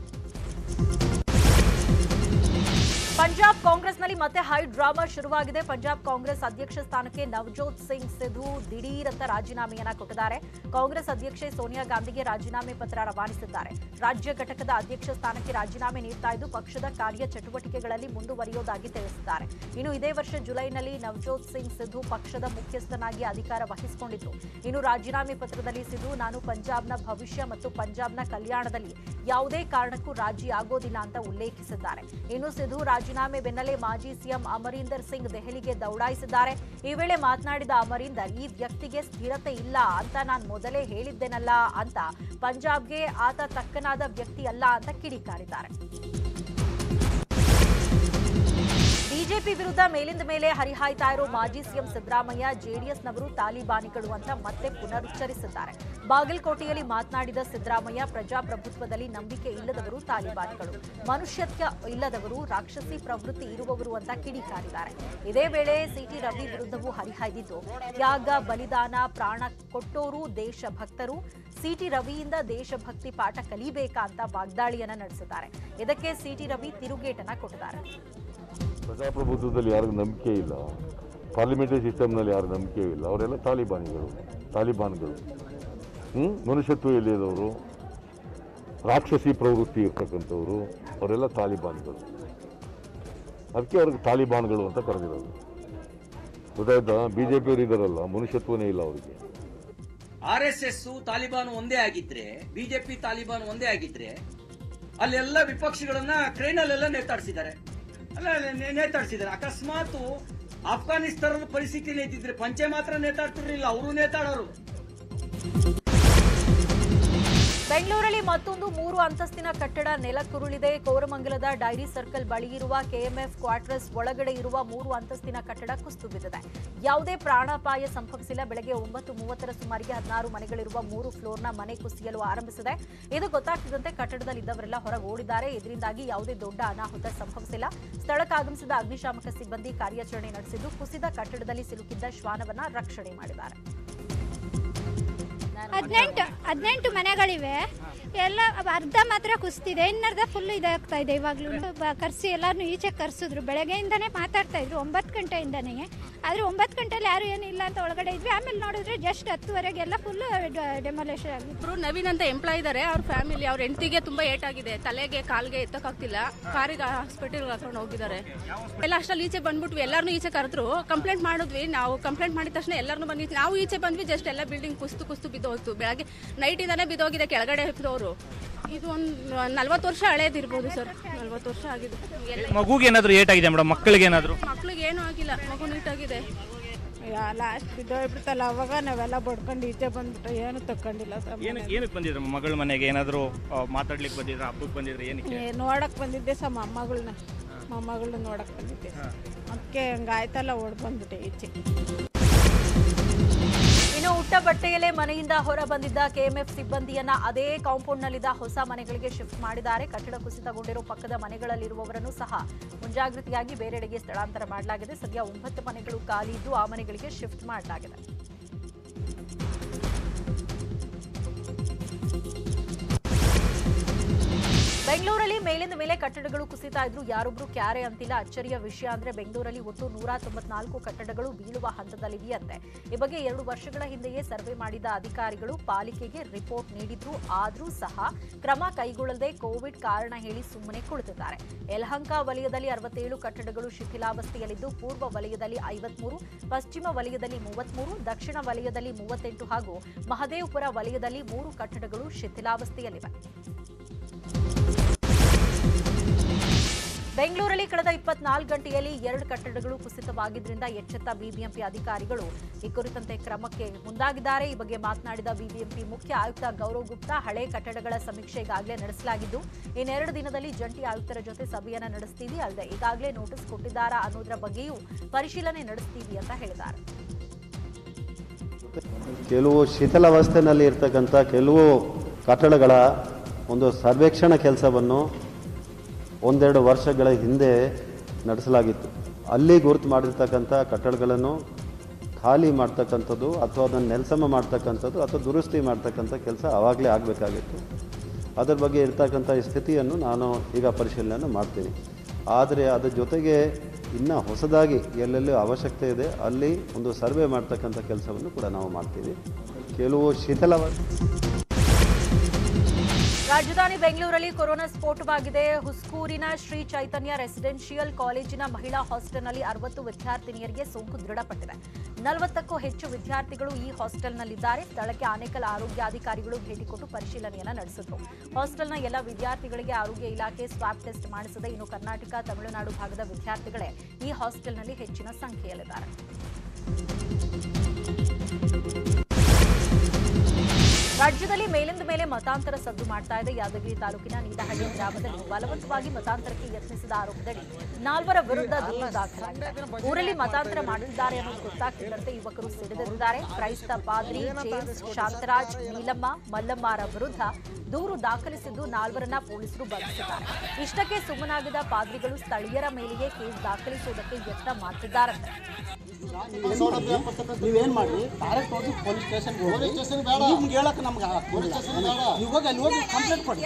ಪಂಜಾಬ್ ಕಾಂಗ್ರೆಸ್ನಲ್ಲಿ ಮತ್ತೆ ಹೈ ಡ್ರಾಮಾ ಶುರುವಾಗಿದೆ ಪಂಜಾಬ್ ಕಾಂಗ್ರೆಸ್ ಅಧ್ಯಕ್ಷ ಸ್ಥಾನಕ್ಕೆ ನವಜೋತ್ ಸಿಂಗ್ ಸಿಧು ದಿಢೀರ್ ಅಂತ ರಾಜೀನಾಮೆಯನ್ನ ಕೊಟ್ಟಿದ್ದಾರೆ ಕಾಂಗ್ರೆಸ್ ಅಧ್ಯಕ್ಷೆ ಸೋನಿಯಾ ಗಾಂಧಿಗೆ ರಾಜೀನಾಮೆ ಪತ್ರ ರವಾನಿಸಿದ್ದಾರೆ ರಾಜ್ಯ ಘಟಕದ ಅಧ್ಯಕ್ಷ ಸ್ಥಾನಕ್ಕೆ ರಾಜೀನಾಮೆ ನೀಡ್ತಾ ಇದ್ದು ಪಕ್ಷದ ಕಾರ್ಯ ಚಟುವಟಿಕೆಗಳಲ್ಲಿ ಮುಂದುವರಿಯೋದಾಗಿ ತಿಳಿಸಿದ್ದಾರೆ ಇನ್ನು ಇದೇ ವರ್ಷ ಜುಲೈನಲ್ಲಿ ನವಜೋತ್ ಸಿಂಗ್ ಸಿಧು ಪಕ್ಷದ ಮುಖ್ಯಸ್ಥನಾಗಿ ಅಧಿಕಾರ ವಹಿಸಿಕೊಂಡಿದ್ರು ಇನ್ನು ರಾಜೀನಾಮೆ ಪತ್ರದಲ್ಲಿ ಸಿಧು ನಾನು ಪಂಜಾಬ್ನ ಭವಿಷ್ಯ ಮತ್ತು ಪಂಜಾಬ್ನ ಕಲ್ಯಾಣದಲ್ಲಿ ಯಾವುದೇ ಕಾರಣಕ್ಕೂ ರಾಜಿ ಆಗೋದಿಲ್ಲ ಅಂತ ಉಲ್ಲೇಖಿಸಿದ್ದಾರೆ ಇನ್ನು ಸಿಧು ರಾಜೀನಾಮೆ ಬೆನ್ನಲ್ಲೇ ಮಾಜಿ ಸಿಎಂ ಅಮರೀಂದರ್ ಸಿಂಗ್ ದೆಹಲಿಗೆ ದೌಡಾಯಿಸಿದ್ದಾರೆ ಈ ವೇಳೆ ಮಾತನಾಡಿದ ಅಮರೀಂದರ್ ಈ ವ್ಯಕ್ತಿಗೆ ಸ್ಥಿರತೆ ಇಲ್ಲ ಅಂತ ನಾನು ಮೊದಲೇ ಹೇಳಿದ್ದೇನಲ್ಲ ಅಂತ ಪಂಜಾಬ್ಗೆ ಆತ ತಕ್ಕನಾದ ವ್ಯಕ್ತಿ ಅಲ್ಲ ಅಂತ ಕಿಡಿಕಾರಿದ್ದಾರೆ ಬಿಜೆಪಿ ವಿರುದ್ಧ ಮೇಲಿಂದ ಮೇಲೆ ಹರಿಹಾಯ್ತಾ ಇರೋ ಮಾಜಿ ಸಿಎಂ ಸಿದ್ದರಾಮಯ್ಯ ಜೆಡಿಎಸ್ನವರು ತಾಲಿಬಾನಿಗಳು ಅಂತ ಮತ್ತೆ ಪುನರುಚ್ಚರಿಸಿದ್ದಾರೆ ಬಾಗಲಕೋಟೆಯಲ್ಲಿ ಮಾತನಾಡಿದ ಸಿದ್ದರಾಮಯ್ಯ ಪ್ರಜಾಪ್ರಭುತ್ವದಲ್ಲಿ ನಂಬಿಕೆ ಇಲ್ಲದವರು ತಾಲಿಬಾನಿಗಳು ಮನುಷ್ಯತ್ವ ಇಲ್ಲದವರು ರಾಕ್ಷಸಿ ಪ್ರವೃತ್ತಿ ಇರುವವರು ಅಂತ ಕಿಡಿಕಾರಿದ್ದಾರೆ ಇದೇ ವೇಳೆ ಸಿಟಿ ರವಿ ವಿರುದ್ಧವೂ ಹರಿಹಾಯ್ದಿದ್ದು ತ್ಯಾಗ ಬಲಿದಾನ ಪ್ರಾಣ ಕೊಟ್ಟೋರು ದೇಶಭಕ್ತರು ಸಿಟಿ ರವಿಯಿಂದ ದೇಶಭಕ್ತಿ ಪಾಠ ಕಲಿಬೇಕಾ ಅಂತ ವಾಗ್ದಾಳಿಯನ್ನ ನಡೆಸಿದ್ದಾರೆ ಇದಕ್ಕೆ ಸಿಟಿ ರವಿ ತಿರುಗೇಟನ್ನ ಕೊಟ್ಟಿದ್ದಾರೆ ಪ್ರಜಾಪ್ರಭುತ್ವದಲ್ಲಿ ಯಾರಿಗೂ ನಂಬಿಕೆ ಇಲ್ಲ ಪಾರ್ಲಿಮೆಂಟರಿ ಸಿಸ್ಟಮ್ನಲ್ಲಿ ಯಾರು ನಂಬಿಕೆ ಇಲ್ಲ ಅವರೆಲ್ಲ ತಾಲಿಬಾನಿಗಳು ತಾಲಿಬಾನ್ಗಳು ಹ್ಞೂ ಮನುಷ್ಯತ್ವ ಇಲ್ಲದವರು ರಾಕ್ಷಸಿ ಪ್ರವೃತ್ತಿ ಇರ್ತಕ್ಕಂಥವ್ರು ಅವರೆಲ್ಲ ತಾಲಿಬಾನ್ಗಳು ಅದಕ್ಕೆ ಅವ್ರಿಗೆ ತಾಲಿಬಾನ್ಗಳು ಅಂತ ಕರೆದಿರೋದು ಗೊತ್ತಾಯ್ತಾ ಬಿ ಜೆ ಪಿಯವರು ಇದ್ದಾರಲ್ಲ ಮನುಷ್ಯತ್ವನೇ ಇಲ್ಲ ಅವರಿಗೆ ಆರ್ ಎಸ್ ಎಸ್ ತಾಲಿಬಾನ್ ಒಂದೇ ಆಗಿದ್ರೆ ಬಿಜೆಪಿ ತಾಲಿಬಾನ್ ಒಂದೇ ಆಗಿದ್ರೆ ಅಲ್ಲೆಲ್ಲ ವಿಪಕ್ಷಗಳನ್ನ ಕ್ರೈನಲ್ಲೆಲ್ಲ ನೇತಾಡ್ಸಿದ್ದಾರೆ ಅಲ್ಲ ನೆ- ನೇತಾಡ್ಸಿದ್ದಾರೆ ಅಕಸ್ಮಾತ್ ಆಫ್ಘಾನಿಸ್ತಾನದ ಪರಿಸ್ಥಿತಿ ಇದ್ದಿದ್ರೆ ಪಂಚೆ ಮಾತ್ರ ನೇತಾಡ್ತಿರ್ಲಿಲ್ಲ ಅವರು ನೇತಾಡೋರು ಬೆಂಗಳೂರಲ್ಲಿ ಮತ್ತೊಂದು ಮೂರು ಅಂತಸ್ತಿನ ಕಟ್ಟಡ ನೆಲಕ್ಕುರುಳಿದೆ ಕೋರಮಂಗಲದ ಡೈರಿ ಸರ್ಕಲ್ ಬಳಿ ಇರುವ ಕೆಎಂಎಫ್ ಕ್ವಾರ್ಟರ್ಸ್ ಒಳಗಡೆ ಇರುವ ಮೂರು ಅಂತಸ್ತಿನ ಕಟ್ಟಡ ಕುಸಿದು ಬಿದ್ದಿದೆ ಯಾವುದೇ ಪ್ರಾಣಾಪಾಯ ಸಂಭವಿಸಿಲ್ಲ ಬೆಳಗ್ಗೆ ಒಂಬತ್ತು ಮೂವತ್ತರ ಸುಮಾರಿಗೆ ಹದಿನಾರು ಮನೆಗಳಿರುವ ಮೂರು ಫ್ಲೋರ್ನ ಮನೆ ಕುಸಿಯಲು ಆರಂಭಿಸಿದೆ ಇದು ಗೊತ್ತಾಗ್ತಿದ್ದಂತೆ ಕಟ್ಟಡದಲ್ಲಿದ್ದವರೆಲ್ಲ ಹೊರಗೆ ಓಡಿದ್ದಾರೆ ಇದರಿಂದಾಗಿ ಯಾವುದೇ ದೊಡ್ಡ ಅನಾಹುತ ಸಂಭವಿಸಿಲ್ಲ ಸ್ಥಳಕ್ಕೆ ಆಗಮಿಸಿದ ಅಗ್ನಿಶಾಮಕ ಸಿಬ್ಬಂದಿ ಕಾರ್ಯಾಚರಣೆ ನಡೆಸಿದ್ದು ಕುಸಿದ ಕಟ್ಟಡದಲ್ಲಿ ಸಿಲುಕಿದ್ದ ಶ್ವಾನವನ್ನ ರಕ್ಷಣೆ ಮಾಡಿದ್ದಾರೆ ಹದಿನೆಂಟು ಹದಿನೆಂಟು ಮನೆಗಳಿವೆ ಎಲ್ಲ ಅರ್ಧ ಮಾತ್ರ ಕುಸ್ತಿದೆ ಇನ್ನರ್ಧ ಫುಲ್ ಇದಾಗ್ತಾ ಇದೆ ಇವಾಗ್ಲೂ ಕರ್ಸಿ ಎಲ್ಲಾರನ್ನು ಈಚೆ ಕರ್ಸಿದ್ರು ಬೆಳಗ್ಗೆಯಿಂದನೇ ಮಾತಾಡ್ತಾ ಇದ್ರು ಒಂಬತ್ತು ಗಂಟೆಯಿಂದನೇ ಆದ್ರೆ ಒಂಬತ್ತು ಗಂಟೆಲಿ ಯಾರು ಏನಿಲ್ಲ ಅಂತ ಒಳಗಡೆ ಇದ್ವಿ ಆಮೇಲೆ ನೋಡಿದ್ರೆ ಜಸ್ಟ್ ಹತ್ತುವರೆಗೆಲ್ಲ ಫುಲ್ ಡೆಮೊಲೇಷನ್ ಆಗಿದೆ ಇಬ್ರು ನವೀನ್ ಅಂತ ಎಂಪ್ಲಾಯ್ ಇದ್ದಾರೆ ಅವ್ರ ಫ್ಯಾಮಿಲಿ ಅವ್ರ ಹೆಂಡತಿಗೆ ತುಂಬಾ ಏಟ್ ಆಗಿದೆ ತಲೆಗೆ ಕಾಲ್ಗೆ ಎತ್ತಕ್ಕಾಗ್ತಿಲ್ಲ ಕಾರಿಗೆ ಹಾಸ್ಪಿಟಲ್ ಹಾಕೊಂಡು ಹೋಗಿದ್ದಾರೆ ಎಲ್ಲ ಅಷ್ಟಲ್ಲಿ ಈಚೆ ಬಂದ್ಬಿಟ್ವಿ ಎಲ್ಲಾರನ್ನೂ ಈಚೆ ಕರೆದ್ರು ಕಂಪ್ಲೇಂಟ್ ಮಾಡಿದ್ವಿ ನಾವು ಕಂಪ್ಲೇಂಟ್ ಮಾಡಿದ ತಕ್ಷಣ ಎಲ್ಲರನ್ನೂ ಬಂದ್ವಿ ನಾವು ಈಚೆ ಬಂದ್ವಿ ಜಸ್ಟ್ ಎಲ್ಲ ಬಿಲ್ಡಿಂಗ್ ಕುಸ್ತು ಕುಸ್ತು ಬಿದ್ದೋಯ್ತು ಬೆಳಗ್ಗೆ ನೈಟ್ ಇಂದಾನೆ ಬಿದ್ದೋಗಿದೆ ಕೆಳಗಡೆ ಬಿದ್ದೋರು ಇದು ಒಂದು ನಲ್ವತ್ತು ವರ್ಷ ಹಳೇದಿರ್ಬೋದು ಸರ್ ನಲ್ವತ್ತು ವರ್ಷ ಆಗಿದೆ ಎಲ್ಲ ಮಗುಗೆ ಏನಾದ್ರು ಏಟ್ ಆಗಿದೆ ಮೇಡಮ್ ಮಕ್ಕಳಿಗೆ ಏನಾದ್ರು ಮಕ್ಳಿಗೆ ಏನೂ ಆಗಿಲ್ಲ ಮಗು ನೀಟಾಗಿದೆ ಲಾಸ್ಟ್ ಬಿದ್ದೋಗ್ಬಿಡ್ತಲ್ಲ ಅವಾಗ ನಾವೆಲ್ಲ ಬಡ್ಕೊಂಡು ಈಚೆ ಬಂದ್ಬಿಟ್ಟು ಏನು ತಕೊಂಡಿಲ್ಲ ಏನು ಏನಕ್ಕೆ ಬಂದಿದ್ರು ಮಗಳ ಮನೆಗೆ ಏನಾದ್ರು ಆ, ಮಾತಾಡ್ಲಿಕ್ಕೆ ಬಂದಿದ್ರ ಹಬ್ಬಕ್ಕೆ ಬಂದಿದ್ರೆ ಏನಕ್ಕೆ ನೋಡಕ್ ಬಂದಿದ್ದೆ ಸ ಮೊಮ್ಮಗಳನ್ನ ಮೊಮ್ಮಗಳನ್ನ ನೋಡಕ್ ಬಂದಿದ್ದೆ ಅದಕ್ಕೆ ಹಂಗಾಯ್ತಲ್ಲ ಓಡ್ ಬಂದ್ಬಿಟ್ಟೆ ಈಚೆ ಇನ್ನು ಉಟ್ಟ ಬಟ್ಟೆಯಲ್ಲೇ ಮನೆಯಿಂದ ಹೊರ ಬಂದಿದ್ದ ಕೆಎಂಎಫ್ ಸಿಬ್ಬಂದಿಯನ್ನ ಅದೇ ಕಾಂಪೌಂಡ್ನಲ್ಲಿದ್ದ ಹೊಸ ಮನೆಗಳಿಗೆ ಶಿಫ್ಟ್ ಮಾಡಿದ್ದಾರೆ ಕಟ್ಟಡ ಕುಸಿತಗೊಂಡಿರೋ ಪಕ್ಕದ ಮನೆಗಳಲ್ಲಿರುವವರನ್ನು ಸಹ ಮುಂಜಾಗ್ರತೆಯಾಗಿ ಬೇರೆಡೆಗೆ ಸ್ಥಳಾಂತರ ಮಾಡಲಾಗಿದೆ ಸದ್ಯ ಒಂಬತ್ತು ಮನೆಗಳು ಖಾಲಿ ಇದ್ದು ಆ ಮನೆಗಳಿಗೆ ಶಿಫ್ಟ್ ಮಾಡಲಾಗಿದೆ ಬೆಂಗಳೂರಲ್ಲಿ ಮೇಲಿಂದ ಮೇಲೆ ಕಟ್ಟಡಗಳು ಕುಸಿತಾ ಇದ್ರು ಯಾರೊಬ್ರು ಕ್ಯಾರೆ ಅಂತಿಲ್ಲ ಅಚ್ಚರಿಯ ವಿಷಯ ಅಂದ್ರೆ ಬೆಂಗಳೂರಲ್ಲಿ ಒಟ್ಟು ನೂರ ತೊಂಬತ್ನಾಲ್ಕು ಕಟ್ಟಡಗಳು ಬೀಳುವ ಹಂತದಲ್ಲಿದೆಯಂತೆ ಈ ಬಗ್ಗೆ ಎರಡು ವರ್ಷಗಳ ಹಿಂದೆಯೇ ಸರ್ವೆ ಮಾಡಿದ ಅಧಿಕಾರಿಗಳು ಪಾಲಿಕೆಗೆ ರಿಪೋರ್ಟ್ ನೀಡಿದ್ರು ಆದ್ರೂ ಸಹ ಕ್ರಮ ಕೈಗೊಳ್ಳದೆ ಕೋವಿಡ್ ಕಾರಣ ಹೇಳಿ ಸುಮ್ಮನೆ ಕುಳಿತಿದ್ದಾರೆ ಯಲಹಂಕ ವಲಯದಲ್ಲಿ ಅರವತ್ತೇಳು ಕಟ್ಟಡಗಳು ಶಿಥಿಲಾವಸ್ಥೆಯಲ್ಲಿದ್ದು ಪೂರ್ವ ವಲಯದಲ್ಲಿ ಐವತ್ಮೂರು ಪಶ್ಚಿಮ ವಲಯದಲ್ಲಿ ಮೂವತ್ಮೂರು ದಕ್ಷಿಣ ವಲಯದಲ್ಲಿ ಮೂವತ್ತೆಂಟು ಹಾಗೂ ಮಹದೇವಪುರ ವಲಯದಲ್ಲಿ ಮೂರು ಕಟ್ಟಡಗಳು ಶಿಥಿಲಾವಸ್ಥೆಯಲ್ಲಿವೆ ಬೆಂಗಳೂರಲ್ಲಿ ಕಳೆದ ಇಪ್ಪತ್ನಾಲ್ಕು ಗಂಟೆಯಲ್ಲಿ ಎರಡು ಕಟ್ಟಡಗಳು ಕುಸಿತವಾಗಿದ್ದರಿಂದ ಎಚ್ಚೆತ್ತ ಬಿಬಿಎಂಪಿ ಅಧಿಕಾರಿಗಳು ಈ ಕುರಿತಂತೆ ಕ್ರಮಕ್ಕೆ ಮುಂದಾಗಿದ್ದಾರೆ ಈ ಬಗ್ಗೆ ಮಾತನಾಡಿದ ಬಿಬಿಎಂಪಿ ಮುಖ್ಯ ಆಯುಕ್ತ ಗೌರವ್ ಗುಪ್ತಾ ಹಳೆ ಕಟ್ಟಡಗಳ ಸಮೀಕ್ಷೆ ಈಗಾಗಲೇ ನಡೆಸಲಾಗಿದ್ದು ಇನ್ನೆರಡು ದಿನದಲ್ಲಿ ಜಂಟಿ ಆಯುಕ್ತರ ಜೊತೆ ಸಭೆಯನ್ನ ನಡೆಸ್ತೀವಿ ಅಲ್ಲದೆ ಈಗಾಗಲೇ ನೋಟಿಸ್ ಕೊಟ್ಟಿದ್ದಾರಾ ಅನ್ನೋದರ ಬಗ್ಗೆಯೂ ಪರಿಶೀಲನೆ ನಡೆಸ್ತೀವಿ ಅಂತ ಹೇಳಿದ್ದಾರೆ ಕೆಲವು ಶಿಥಿಲಾವಸ್ಥೆಯಲ್ಲಿ ಇರ್ತಕ್ಕಂಥ ಕೆಲವು ಕಟ್ಟಡಗಳ ಒಂದು ಸರ್ವೇಕ್ಷಣಾ ಕೆಲಸವನ್ನು ಒಂದೆರಡು ವರ್ಷಗಳ ಹಿಂದೆ ನಡೆಸಲಾಗಿತ್ತು ಅಲ್ಲಿ ಗುರುತು ಮಾಡಿರ್ತಕ್ಕಂಥ ಕಟ್ಟಡಗಳನ್ನು ಖಾಲಿ ಮಾಡ್ತಕ್ಕಂಥದ್ದು ಅಥವಾ ಅದನ್ನು ನೆಲಸಮ ಮಾಡ್ತಕ್ಕಂಥದ್ದು ಅಥವಾ ದುರಸ್ತಿ ಮಾಡ್ತಕ್ಕಂಥ ಕೆಲಸ ಆವಾಗಲೇ ಆಗಬೇಕಾಗಿತ್ತು ಅದರ ಬಗ್ಗೆ ಇರ್ತಕ್ಕಂಥ ಈ ಸ್ಥಿತಿಯನ್ನು ನಾನು ಈಗ ಪರಿಶೀಲನೆಯನ್ನು ಮಾಡ್ತೀನಿ ಆದರೆ ಅದರ ಜೊತೆಗೆ ಇನ್ನು ಹೊಸದಾಗಿ ಎಲ್ಲೆಲ್ಲಿ ಅವಶ್ಯಕತೆ ಇದೆ ಅಲ್ಲಿ ಒಂದು ಸರ್ವೆ ಮಾಡ್ತಕ್ಕಂಥ ಕೆಲಸವನ್ನು ಕೂಡ ನಾವು ಮಾಡ್ತೀವಿ ಕೆಲವು ಶಿಥಿಲವಾಗಿ ರಾಜಧಾನಿ ಬೆಂಗಳೂರಲ್ಲಿ ಕೊರೋನಾ ಸ್ಫೋಟವಾಗಿದೆ ಹುಸ್ಕೂರಿನ ಶ್ರೀ ಚೈತನ್ಯ ರೆಸಿಡೆನ್ಷಿಯಲ್ ಕಾಲೇಜಿನ ಮಹಿಳಾ ಹಾಸ್ಟೆಲ್ನಲ್ಲಿ ಅರವತ್ತು ವಿದ್ಯಾರ್ಥಿನಿಯರಿಗೆ ಸೋಂಕು ದೃಢಪಟ್ಟಿದೆ ನಲವತ್ತಕ್ಕೂ ಹೆಚ್ಚು ವಿದ್ಯಾರ್ಥಿಗಳು ಈ ಹಾಸ್ಟೆಲ್ನಲ್ಲಿದ್ದಾರೆ ಸ್ಥಳಕ್ಕೆ ಆನೇಕಲ್ ಆರೋಗ್ಯಾಧಿಕಾರಿಗಳು ಭೇಟಿ ಕೊಟ್ಟು ಪರಿಶೀಲನೆಯನ್ನ ನಡೆಸಿದ್ರು ಹಾಸ್ಟೆಲ್ನ ಎಲ್ಲ ವಿದ್ಯಾರ್ಥಿಗಳಿಗೆ ಆರೋಗ್ಯ ಇಲಾಖೆ ಸ್ವಾಬ್ ಟೆಸ್ಟ್ ಮಾಡಿಸದೆ ಇನ್ನು ಕರ್ನಾಟಕ ತಮಿಳುನಾಡು ಭಾಗದ ವಿದ್ಯಾರ್ಥಿಗಳೇ ಈ ಹಾಸ್ಟೆಲ್ನಲ್ಲಿ ಹೆಚ್ಚಿನ ಸಂಖ್ಯೆಯಲ್ಲಿದ್ದಾರೆ ರಾಜ್ಯದಲ್ಲಿ ಮೇಲಿಂದ ಮೇಲೆ ಮತಾಂತರ ಸದ್ದು ಮಾಡ್ತಾ ಇದೆ ಯಾದಗಿರಿ ತಾಲೂಕಿನ ನೀಲಹಳ್ಳಿ ಗ್ರಾಮದಲ್ಲಿ ಬಲವಂತವಾಗಿ ಮತಾಂತರಕ್ಕೆ ಯತ್ನಿಸಿದ ಆರೋಪದಡಿ ನಾಲ್ವರ ವಿರುದ್ಧ ದೂರು ದಾಖಲಾಗಿದೆ ಊರಲ್ಲಿ ಮತಾಂತರ ಮಾಡುತ್ತಿದ್ದಾರೆ ಅನ್ನೋದು ಗೊತ್ತಾಗ್ತಿದ್ದಂತೆ ಯುವಕರು ಸಿಡಿದಿದ್ದಾರೆ ಕ್ರೈಸ್ತ ಪಾದ್ರಿ ಜೇಮ್ಸ್ ಶಾಂತರಾಜ್ ನೀಲಮ್ಮ ಮಲ್ಲಮ್ಮರ ವಿರುದ್ಧ ದೂರು ದಾಖಲಿಸಿದ್ದು ನಾಲ್ವರನ್ನ ಪೊಲೀಸರು ಬಂಧಿಸಿದ್ದಾರೆ ಇಷ್ಟಕ್ಕೆ ಸುಮ್ಮನಾಗಿದ್ದ ಪಾದ್ರಿಗಳು ಸ್ಥಳೀಯರ ಮೇಲೆಯೇ ಕೇಸ್ ದಾಖಲಿಸುವುದಕ್ಕೆ ಯತ್ನ ಮಾಡ್ತಿದ್ದಾರಂತೆ ನೀವೇನ್ ಮಾಡಿ ಡೈರೆಕ್ಟ್ ಹೋಗಿ ಪೊಲೀಸ್ ಸ್ಟೇಷನ್ ಪೊಲೀಸ್ ಸ್ಟೇಷನ್ ಬೇಡ ನಿಮ್ಗೆ ಹೇಳಕ್ ನಮ್ಗೆ ಪೊಲೀಸ್ ಸ್ಟೇಷನ್ ಬೇಡ ನೀವು ಹೋಗಿ ಅಲ್ಲಿ ಹೋಗಿ ಕಂಪ್ಲೇಂಟ್ ಕೊಡಿ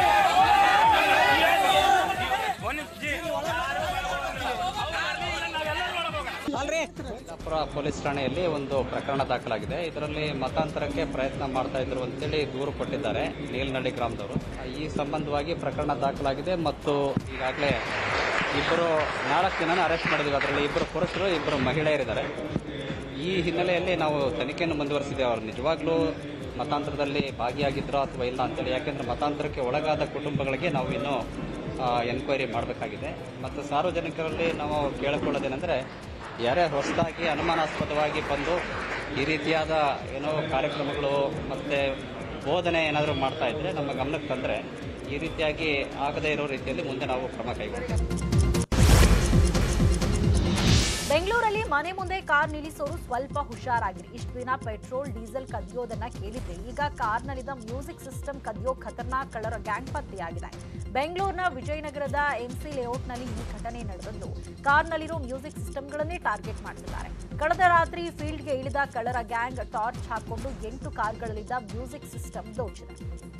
ಯಲ್ಲಾಪುರ ಪೊಲೀಸ್ ಠಾಣೆಯಲ್ಲಿ ಒಂದು ಪ್ರಕರಣ ದಾಖಲಾಗಿದೆ ಇದರಲ್ಲಿ ಮತಾಂತರಕ್ಕೆ ಪ್ರಯತ್ನ ಮಾಡ್ತಾ ಇದ್ರು ಅಂತೇಳಿ ದೂರು ಕೊಟ್ಟಿದ್ದಾರೆ ನೀಲನಳ್ಳಿ ಗ್ರಾಮದವರು ಈ ಸಂಬಂಧವಾಗಿ ಪ್ರಕರಣ ದಾಖಲಾಗಿದೆ ಮತ್ತು ಈಗಾಗಲೇ ಇಬ್ಬರು ನಾಲ್ಕು ಜನನ ಅರೆಸ್ಟ್ ಮಾಡಿದ್ದೀವಿ ಅದರಲ್ಲಿ ಇಬ್ಬರು ಪುರುಷರು ಇಬ್ಬರು ಮಹಿಳೆಯರಿದ್ದಾರೆ ಈ ಹಿನ್ನೆಲೆಯಲ್ಲಿ ನಾವು ತನಿಖೆಯನ್ನು ಮುಂದುವರಿಸಿದ್ದೇವೆ ಅವರು ನಿಜವಾಗ್ಲೂ ಮತಾಂತರದಲ್ಲಿ ಭಾಗಿಯಾಗಿದ್ರೋ ಅಥವಾ ಇಲ್ಲ ಅಂತೇಳಿ ಯಾಕೆಂದ್ರೆ ಮತಾಂತರಕ್ಕೆ ಒಳಗಾದ ಕುಟುಂಬಗಳಿಗೆ ನಾವು ಇನ್ನೂ ಎನ್ಕ್ವೈರಿ ಮಾಡಬೇಕಾಗಿದೆ ಮತ್ತು ಸಾರ್ವಜನಿಕರಲ್ಲಿ ನಾವು ಕೇಳಿಕೊಳ್ಳೋದೇನೆಂದರೆ ಯಾರೇ ಹೊಸದಾಗಿ ಅನುಮಾನಾಸ್ಪದವಾಗಿ ಬಂದು ಈ ರೀತಿಯಾದ ಏನೋ ಕಾರ್ಯಕ್ರಮಗಳು ಮತ್ತು ಬೋಧನೆ ಏನಾದರೂ ಮಾಡ್ತಾ ಇದ್ರೆ ನಮ್ಮ ಗಮನಕ್ಕೆ ತಂದರೆ ಈ ರೀತಿಯಾಗಿ ಆಗದೇ ಇರೋ ರೀತಿಯಲ್ಲಿ ಮುಂದೆ ನಾವು ಕ್ರಮ ಕೈಗೊಳ್ತೇವೆ ಬೆಂಗಳೂರಲ್ಲಿ ಮನೆ ಮುಂದೆ ಕಾರ್ ನಿಲ್ಲಿಸೋರು ಸ್ವಲ್ಪ ಹುಷಾರಾಗಿರಿ ಇಷ್ಟು ದಿನ ಪೆಟ್ರೋಲ್ ಡೀಸೆಲ್ ಕದಿಯೋದನ್ನ ಕೇಳಿದ್ರೆ ಈಗ ಕಾರ್ನಲ್ಲಿದ್ದ ಮ್ಯೂಸಿಕ್ ಸಿಸ್ಟಮ್ ಕದಿಯೋ ಖತರ್ನಾಕ್ ಕಳ್ಳರ ಗ್ಯಾಂಗ್ ಪತ್ತೆಯಾಗಿದೆ ಬೆಂಗಳೂರಿನ ವಿಜಯನಗರದ ಎಂಸಿ ಲೇಔಟ್ನಲ್ಲಿ ಈ ಘಟನೆ ನಡೆದದ್ದು ಕಾರ್ನಲ್ಲಿರೋ ಮ್ಯೂಸಿಕ್ ಸಿಸ್ಟಮ್ಗಳನ್ನೇ ಟಾರ್ಗೆಟ್ ಮಾಡ್ತಿದ್ದಾರೆ ಕಳೆದ ರಾತ್ರಿ ಫೀಲ್ಡ್ಗೆ ಇಳಿದ ಕಳ್ಳರ ಗ್ಯಾಂಗ್ ಟಾರ್ಚ್ ಹಾಕೊಂಡು ಎಂಟು ಕಾರ್ಗಳಲ್ಲಿದ್ದ ಮ್ಯೂಸಿಕ್ ಸಿಸ್ಟಮ್ ದೋಚಿದೆ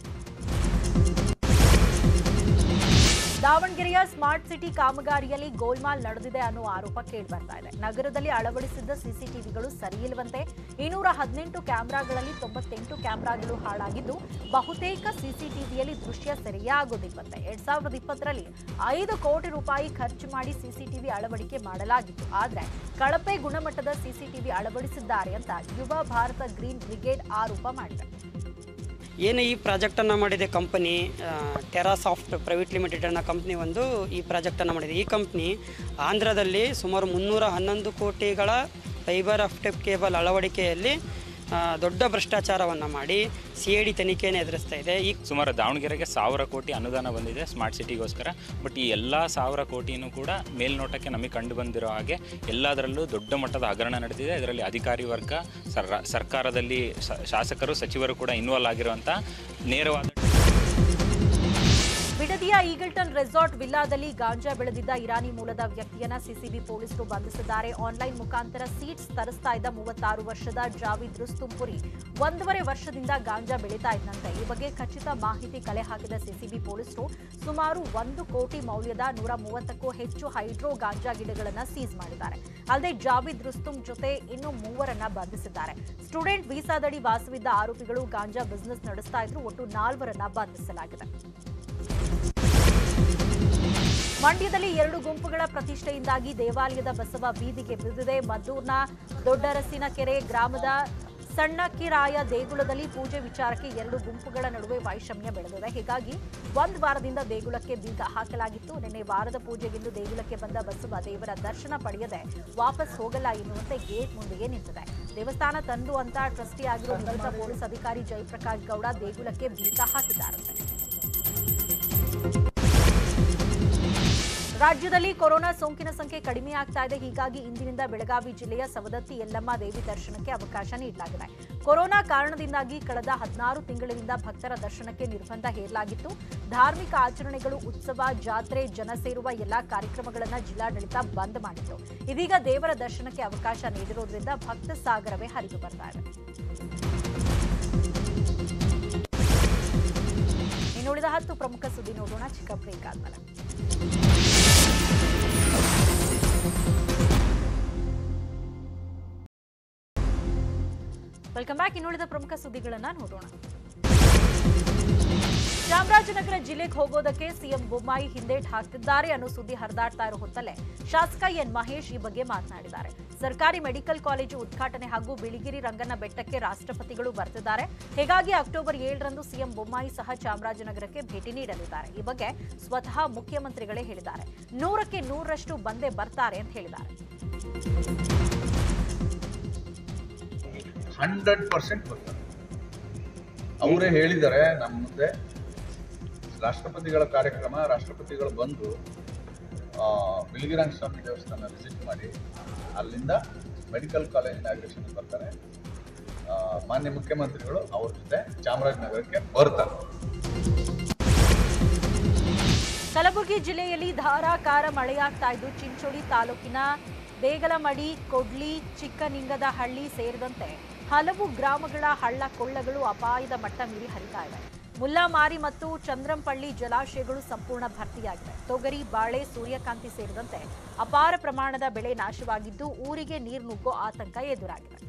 ದಾವಣಗೆರೆಯ ಸ್ಮಾರ್ಟ್ ಸಿಟಿ ಕಾಮಗಾರಿಯಲ್ಲಿ ಗೋಲ್ಮಾಲ್ ನಡೆದಿದೆ ಅನ್ನೋ ಆರೋಪ ಕೇಳಿಬರ್ತಾ ಇದೆ ನಗರದಲ್ಲಿ ಅಳವಡಿಸಿದ್ದ ಸಿಸಿಟಿವಿಗಳು ಸರಿಯಿಲ್ಲವಂತೆ ಇನ್ನೂರ ಹದಿನೆಂಟು ಕ್ಯಾಮೆರಾಗಳಲ್ಲಿ ತೊಂಬತ್ತೆಂಟು ಕ್ಯಾಮೆರಾಗಳು ಹಾಳಾಗಿದ್ದು ಬಹುತೇಕ ಸಿಸಿಟಿವಿಯಲ್ಲಿ ದೃಶ್ಯ ಸೆರೆಯೇ ಆಗೋದಿಲ್ವಂತೆ ಎರಡ್ ಸಾವಿರದ ಇಪ್ಪತ್ತರಲ್ಲಿ ಐದು ಕೋಟಿ ರೂಪಾಯಿ ಖರ್ಚು ಮಾಡಿ ಸಿಸಿಟಿವಿ ಅಳವಡಿಕೆ ಮಾಡಲಾಗಿತ್ತು ಆದ್ರೆ ಕಳಪೆ ಗುಣಮಟ್ಟದ ಸಿಸಿಟಿವಿ ಅಳವಡಿಸಿದ್ದಾರೆ ಅಂತ ಯುವ ಭಾರತ ಗ್ರೀನ್ ಬ್ರಿಗೇಡ್ ಆರೋಪ ಮಾಡಿದೆ ಏನು ಈ ಪ್ರಾಜೆಕ್ಟನ್ನು ಮಾಡಿದೆ ಕಂಪನಿ ಟೆರಾಸಾಫ್ಟ್ ಪ್ರೈವೇಟ್ ಲಿಮಿಟೆಡ್ ಅನ್ನೋ ಕಂಪ್ನಿ ಒಂದು ಈ ಪ್ರಾಜೆಕ್ಟನ್ನು ಮಾಡಿದೆ ಈ ಕಂಪ್ನಿ ಆಂಧ್ರದಲ್ಲಿ ಸುಮಾರು ಮುನ್ನೂರ ಹನ್ನೊಂದು ಕೋಟಿಗಳ ಫೈಬರ್ ಆಪ್ಟಿಕ್ ಕೇಬಲ್ ಅಳವಡಿಕೆಯಲ್ಲಿ ಆ, ದೊಡ್ಡ ಭ್ರಷ್ಟಾಚಾರವನ್ನು ಮಾಡಿ ಸಿ ಐ ಡಿ ತನಿಖೆಯನ್ನು ಎದುರಿಸ್ತಾ ಇದೆ ಈ ಸುಮಾರು ದಾವಣಗೆರೆಗೆ ಸಾವಿರ ಕೋಟಿ ಅನುದಾನ ಬಂದಿದೆ ಸ್ಮಾರ್ಟ್ ಸಿಟಿಗೋಸ್ಕರ ಬಟ್ ಈ ಎಲ್ಲ ಸಾವಿರ ಕೋಟಿನೂ ಕೂಡ ಮೇಲ್ನೋಟಕ್ಕೆ ನಮಗೆ ಕಂಡು ಬಂದಿರೋ ಹಾಗೆ ಎಲ್ಲದರಲ್ಲೂ ದೊಡ್ಡ ಮಟ್ಟದ ಹಗರಣ ನಡೆದಿದೆ ಇದರಲ್ಲಿ ಅಧಿಕಾರಿ ವರ್ಗ ಸರ್ ಸರ್ಕಾರದಲ್ಲಿ ಶ- ಶಾಸಕರು ಸಚಿವರು ಕೂಡ ಇನ್ವಾಲ್ವ್ ಆಗಿರುವಂಥ ನೇರವಾದ ಬಿಡದಿಯ ಈಗಲ್ಟನ್ ರೆಸಾರ್ಟ್ ವಿಲ್ಲಾದಲ್ಲಿ ಗಾಂಜಾ ಬೆಳೆದಿದ್ದ ಇರಾನಿ ಮೂಲದ ವ್ಯಕ್ತಿಯನ್ನ ಸಿಸಿಬಿ ಪೊಲೀಸರು ಬಂಧಿಸಿದ್ದಾರೆ ಆನ್ಲೈನ್ ಮುಖಾಂತರ ಸೀಟ್ಸ್ ತರಿಸ್ತಾ ಇದ್ದ ಮೂವತ್ತಾರು ವರ್ಷದ ಜಾವಿದ್ ರುಸ್ತುಂಪುರಿ ಒಂದೂವರೆ ವರ್ಷದಿಂದ ಗಾಂಜಾ ಬೆಳೀತಾ ಇದ್ದಂತೆ ಈ ಬಗ್ಗೆ ಖಚಿತ ಮಾಹಿತಿ ಕಲೆ ಹಾಕಿದ ಸಿಸಿಬಿ ಪೊಲೀಸರು ಸುಮಾರು ಒಂದು ಕೋಟಿ ಮೌಲ್ಯದ ನೂರ ಮೂವತ್ತಕ್ಕೂ ಹೆಚ್ಚು ಹೈಡ್ರೋ ಗಾಂಜಾ ಗಿಡಗಳನ್ನು ಸೀಸ್ ಮಾಡಿದ್ದಾರೆ ಅಲ್ಲದೆ ಜಾವಿದ್ ರುಸ್ತುಂ ಜೊತೆ ಇನ್ನು ಮೂವರನ್ನ ಬಂಧಿಸಿದ್ದಾರೆ ಸ್ಟೂಡೆಂಟ್ ವೀಸಾದಡಿ ವಾಸವಿದ್ದ ಆರೋಪಿಗಳು ಗಾಂಜಾ ಬಿಸಿನೆಸ್ ನಡೆಸ್ತಾ ಇದ್ರು ಒಟ್ಟು ನಾಲ್ವರನ್ನ ಬಂಧಿಸಲಾಗಿದೆ ಮಂಡ್ಯದಲ್ಲಿ ಎರಡು ಗುಂಪುಗಳ ಪ್ರತಿಷ್ಠೆಯಿಂದಾಗಿ ದೇವಾಲಯದ ಬಸವ ಬೀದಿಗೆ ಬಿದ್ದಿದೆ ಮದ್ದೂರ್ನ ದೊಡ್ಡರಸಿನ ಕೆರೆ ಗ್ರಾಮದ ಸಣ್ಣ ಕಿರಾಯ ದೇಗುಲದಲ್ಲಿ ಪೂಜೆ ವಿಚಾರಕ್ಕೆ ಎರಡು ಗುಂಪುಗಳ ನಡುವೆ ವೈಷಮ್ಯ ಬೆಳೆದಿದೆ ಹೀಗಾಗಿ ಒಂದು ವಾರದಿಂದ ದೇಗುಲಕ್ಕೆ ಬೀಗ ಹಾಕಲಾಗಿತ್ತು ನಿನ್ನೆ ವಾರದ ಪೂಜೆಗೆಂದು ದೇಗುಲಕ್ಕೆ ಬಂದ ಬಸವ ದೇವರ ದರ್ಶನ ಪಡೆಯದೆ ವಾಪಸ್ ಹೋಗಲ್ಲ ಎನ್ನುವಂತೆ ಗೇಟ್ ಮುಂದೆಯೇ ನಿಂತಿದೆ ದೇವಸ್ಥಾನ ತಂದು ಅಂತ ಟ್ರಸ್ಟಿ ಆಗಿರೋ ನಿವೃತ್ತ ಪೊಲೀಸ್ ಅಧಿಕಾರಿ ಜಯಪ್ರಕಾಶ್ ಗೌಡ ದೇಗುಲಕ್ಕೆ ಬೀಗ ಹಾಕಿದ್ದಾರಂತೆ ರಾಜ್ಯದಲ್ಲಿ ಕೊರೋನಾ ಸೋಂಕಿನ ಸಂಖ್ಯೆ ಕಡಿಮೆ ಆಗ್ತಾ ಇದೆ ಹೀಗಾಗಿ ಇಂದಿನಿಂದ ಬೆಳಗಾವಿ ಜಿಲ್ಲೆಯ ಸವದತ್ತಿ ಯಲ್ಲಮ್ಮ ದೇವಿ ದರ್ಶನಕ್ಕೆ ಅವಕಾಶ ನೀಡಲಾಗಿದೆ ಕೊರೋನಾ ಕಾರಣದಿಂದಾಗಿ ಕಳೆದ ಹದಿನಾರು ತಿಂಗಳಿನಿಂದ ಭಕ್ತರ ದರ್ಶನಕ್ಕೆ ನಿರ್ಬಂಧ ಹೇರಲಾಗಿತ್ತು ಧಾರ್ಮಿಕ ಆಚರಣೆಗಳು ಉತ್ಸವ ಜಾತ್ರೆ ಜನ ಸೇರುವ ಎಲ್ಲಾ ಕಾರ್ಯಕ್ರಮಗಳನ್ನು ಜಿಲ್ಲಾಡಳಿತ ಬಂದ್ ಮಾಡಿತ್ತು ಇದೀಗ ದೇವರ ದರ್ಶನಕ್ಕೆ ಅವಕಾಶ ನೀಡಿರೋದ್ರಿಂದ ಭಕ್ತ ಸಾಗರವೇ ಹರಿದು ಬರ್ತಾ ಇದೆ ಇನ್ನುಳಿದ ಹತ್ತು ಪ್ರಮುಖ ಸುದ್ದಿ ನೋಡೋಣ ಚಿಕ್ಕ ಬ್ರೇಕ್ ಆದ್ಮೇಲೆ ವೆಲ್ಕಮ್ ಬ್ಯಾಕ್ ಇನ್ನುಳಿದ ಪ್ರಮುಖ ಸುದ್ದಿಗಳನ್ನ ನೋಡೋಣ ಚಾಮರಾಜನಗರ ಜಿಲ್ಲೆಗೆ ಹೋಗೋದಕ್ಕೆ ಸಿಎಂ ಬೊಮ್ಮಾಯಿ ಹಿಂದೇಟ್ ಹಾಕ್ತಿದ್ದಾರೆ ಅನ್ನೋ ಸುದ್ದಿ ಹರಿದಾಡ್ತಾ ಇರೋ ಹೊತ್ತಲ್ಲೇ ಶಾಸಕ ಎನ್ ಮಹೇಶ್ ಈ ಬಗ್ಗೆ ಮಾತನಾಡಿದ್ದಾರೆ ಸರ್ಕಾರಿ ಮೆಡಿಕಲ್ ಕಾಲೇಜು ಉದ್ಘಾಟನೆ ಹಾಗೂ ಬಿಳಿಗಿರಿ ರಂಗನ ಬೆಟ್ಟಕ್ಕೆ ರಾಷ್ಟ್ರಪತಿಗಳು ಬರ್ತಿದ್ದಾರೆ ಹೀಗಾಗಿ ಅಕ್ಟೋಬರ್ ಏಳರಂದು ಸಿಎಂ ಬೊಮ್ಮಾಯಿ ಸಹ ಚಾಮರಾಜನಗರಕ್ಕೆ ಭೇಟಿ ನೀಡಲಿದ್ದಾರೆ ಈ ಬಗ್ಗೆ ಸ್ವತಃ ಮುಖ್ಯಮಂತ್ರಿಗಳೇ ಹೇಳಿದ್ದಾರೆ ನೂರಕ್ಕೆ ನೂರರಷ್ಟು ಬಂದೇ ಬರ್ತಾರೆ ಅಂತ ಹೇಳಿದ್ದಾರೆ ಹಂಡ್ರೆಡ್ ಪರ್ಸೆಂಟ್ ಬರ್ತಾರೆ ಅವರೇ ಹೇಳಿದ್ದಾರೆ ನಮ್ಮ ಮುಂದೆ ರಾಷ್ಟ್ರಪತಿಗಳ ಕಾರ್ಯಕ್ರಮ ರಾಷ್ಟ್ರಪತಿಗಳು ಬಂದು ಆ, ಬಿಳಿಗಿರಂಗ ಸ್ವಾಮಿ ದೇವಸ್ಥಾನ ವಿಸಿಟ್ ಮಾಡಿ ಅಲ್ಲಿಂದ ಮೆಡಿಕಲ್ ಕಾಲೇಜ್ ಇನಾಗ್ರೇಷನ್ ಬರ್ತಾರೆ ಆ, ಮಾನ್ಯ ಮುಖ್ಯಮಂತ್ರಿಗಳು ಅವ್ರ ಜೊತೆ ಚಾಮರಾಜನಗರಕ್ಕೆ ಬರ್ತಾರೆ ಕಲಬುರಗಿ ಜಿಲ್ಲೆಯಲ್ಲಿ ಧಾರಾಕಾರ ಮಳೆಯಾಗ್ತಾ ಇದ್ದು ಚಿಂಚೋಳಿ ತಾಲೂಕಿನ ಬೇಗಲಮಡಿ ಕೊಡ್ಲಿ ಚಿಕ್ಕನಿಂಗದಹಳ್ಳಿ ಸೇರಿದಂತೆ ಹಲವು ಗ್ರಾಮಗಳ ಹಳ್ಳ ಕೊಳ್ಳಗಳು ಅಪಾಯದ ಮಟ್ಟ ಮೀರಿ ಹರಿತಾ ಇವೆ ಮುಲ್ಲಾಮಾರಿ ಮತ್ತು ಚಂದ್ರಂಪಳ್ಳಿ ಜಲಾಶಯಗಳು ಸಂಪೂರ್ಣ ಭರ್ತಿಯಾಗಿವೆ ತೊಗರಿ ಬಾಳೆ ಸೂರ್ಯಕಾಂತಿ ಸೇರಿದಂತೆ ಅಪಾರ ಪ್ರಮಾಣದ ಬೆಳೆ ನಾಶವಾಗಿದ್ದು ಊರಿಗೆ ನೀರು ನುಗ್ಗೋ ಆತಂಕ ಎದುರಾಗಿದೆ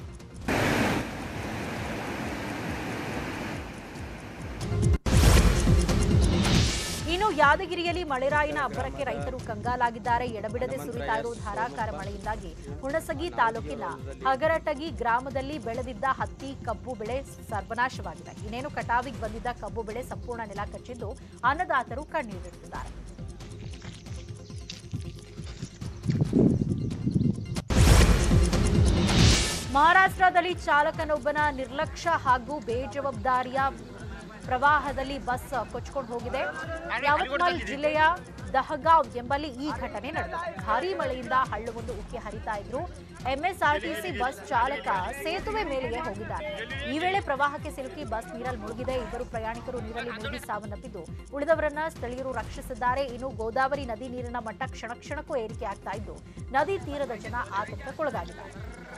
ಇನ್ನು ಯಾದಗಿರಿಯಲ್ಲಿ ಮಳೆರಾಯಿನ ಅಬ್ಬರಕ್ಕೆ ರೈತರು ಕಂಗಾಲಾಗಿದ್ದಾರೆ ಎಡಬಿಡದೆ ಸುರಿತಾ ಇರುವ ಧಾರಾಕಾರ ಮಳೆಯಿಂದಾಗಿ ಹುಣಸಗಿ ತಾಲೂಕಿನ ಹಗರಟಗಿ ಗ್ರಾಮದಲ್ಲಿ ಬೆಳೆದಿದ್ದ ಹತ್ತಿ ಕಬ್ಬು ಬೆಳೆ ಸರ್ವನಾಶವಾಗಿದೆ ಇನ್ನೇನು ಕಟಾವಿಗೆ ಬಂದಿದ್ದ ಕಬ್ಬು ಬೆಳೆ ಸಂಪೂರ್ಣ ನೆಲ ಕಚ್ಚಿದ್ದು ಅನ್ನದಾತರು ಕಣ್ಣೀರಿಟ್ಟಿದ್ದಾರೆ ಮಹಾರಾಷ್ಟ್ರದಲ್ಲಿ ಚಾಲಕನೊಬ್ಬನ ನಿರ್ಲಕ್ಷ್ಯ ಹಾಗೂ ಬೇಜವಾಬ್ದಾರಿಯ ಪ್ರವಾಹದಲ್ಲಿ ಬಸ್ ಕೊಚ್ಕೊಂಡು ಹೋಗಿದೆ ಯಾವತ್ಮಲ್ ಜಿಲ್ಲೆಯ ದಹಗಾಂವ್ ಎಂಬಲ್ಲಿ ಈ ಘಟನೆ ನಡೆದಿದೆ ಭಾರೀ ಮಳೆಯಿಂದ ಹಳ್ಳವೊಂದು ಉಕ್ಕಿ ಹರಿತಾ ಇದ್ರು ಎಂಎಸ್ಆರ್ಟಿಸಿ ಬಸ್ ಚಾಲಕ ಸೇತುವೆ ಮೇಲೆಗೆ ಹೋಗಿದ್ದಾರೆ ಈ ವೇಳೆ ಪ್ರವಾಹಕ್ಕೆ ಸಿಲುಕಿ ಬಸ್ ನೀರಲ್ಲಿ ಮುಳುಗಿದೆ ಇಬ್ಬರು ಪ್ರಯಾಣಿಕರು ನೀರಲ್ಲಿ ಮುಳುಗಿ ಸಾವನ್ನಪ್ಪಿದ್ದು ಉಳಿದವರನ್ನ ಸ್ಥಳೀಯರು ರಕ್ಷಿಸಿದ್ದಾರೆ ಇನ್ನು ಗೋದಾವರಿ ನದಿ ನೀರಿನ ಮಟ್ಟ ಕ್ಷಣ ಕ್ಷಣಕ್ಕೂ ಏರಿಕೆ ಆಗ್ತಾ ಇದ್ದು ನದಿ ತೀರದ ಜನ ಆತಂಕಕ್ಕೊಳಗಾಗಿದ್ದಾರೆ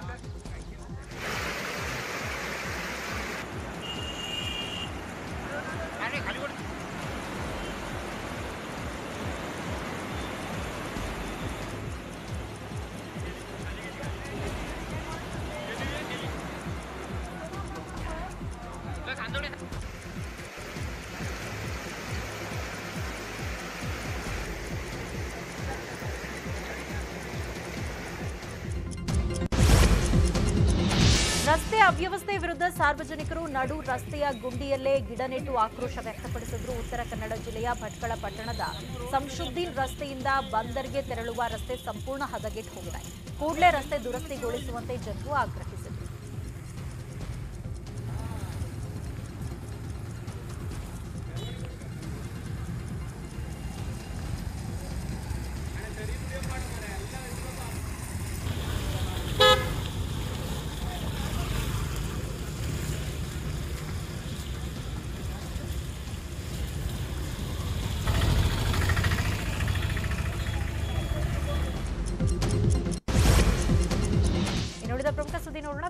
ರಸ್ತೆ ಅವ್ಯವಸ್ಥೆ ವಿರುದ್ಧ ಸಾರ್ವಜನಿಕರು ನಡು ರಸ್ತೆಯ ಗುಂಡಿಯಲ್ಲೇ ಗಿಡ ನೆಟ್ಟು ಆಕ್ರೋಶ ವ್ಯಕ್ತಪಡಿಸಿದ್ರು ಉತ್ತರ ಕನ್ನಡ ಜಿಲ್ಲೆಯ ಭಟ್ಕಳ ಪಟ್ಟಣದ ಸಂಶುದ್ದೀನ್ ರಸ್ತೆಯಿಂದ ಬಂದರ್ಗೆ ತೆರಳುವ ರಸ್ತೆ ಸಂಪೂರ್ಣ ಹದಗೆಟ್ಟು ಹೋಗಿದೆ ಕೂಡಲೇ ರಸ್ತೆ ದುರಸ್ತಿಗೊಳಿಸುವಂತೆ ಜನರು ಆಗ್ರಹಿಸಿದರು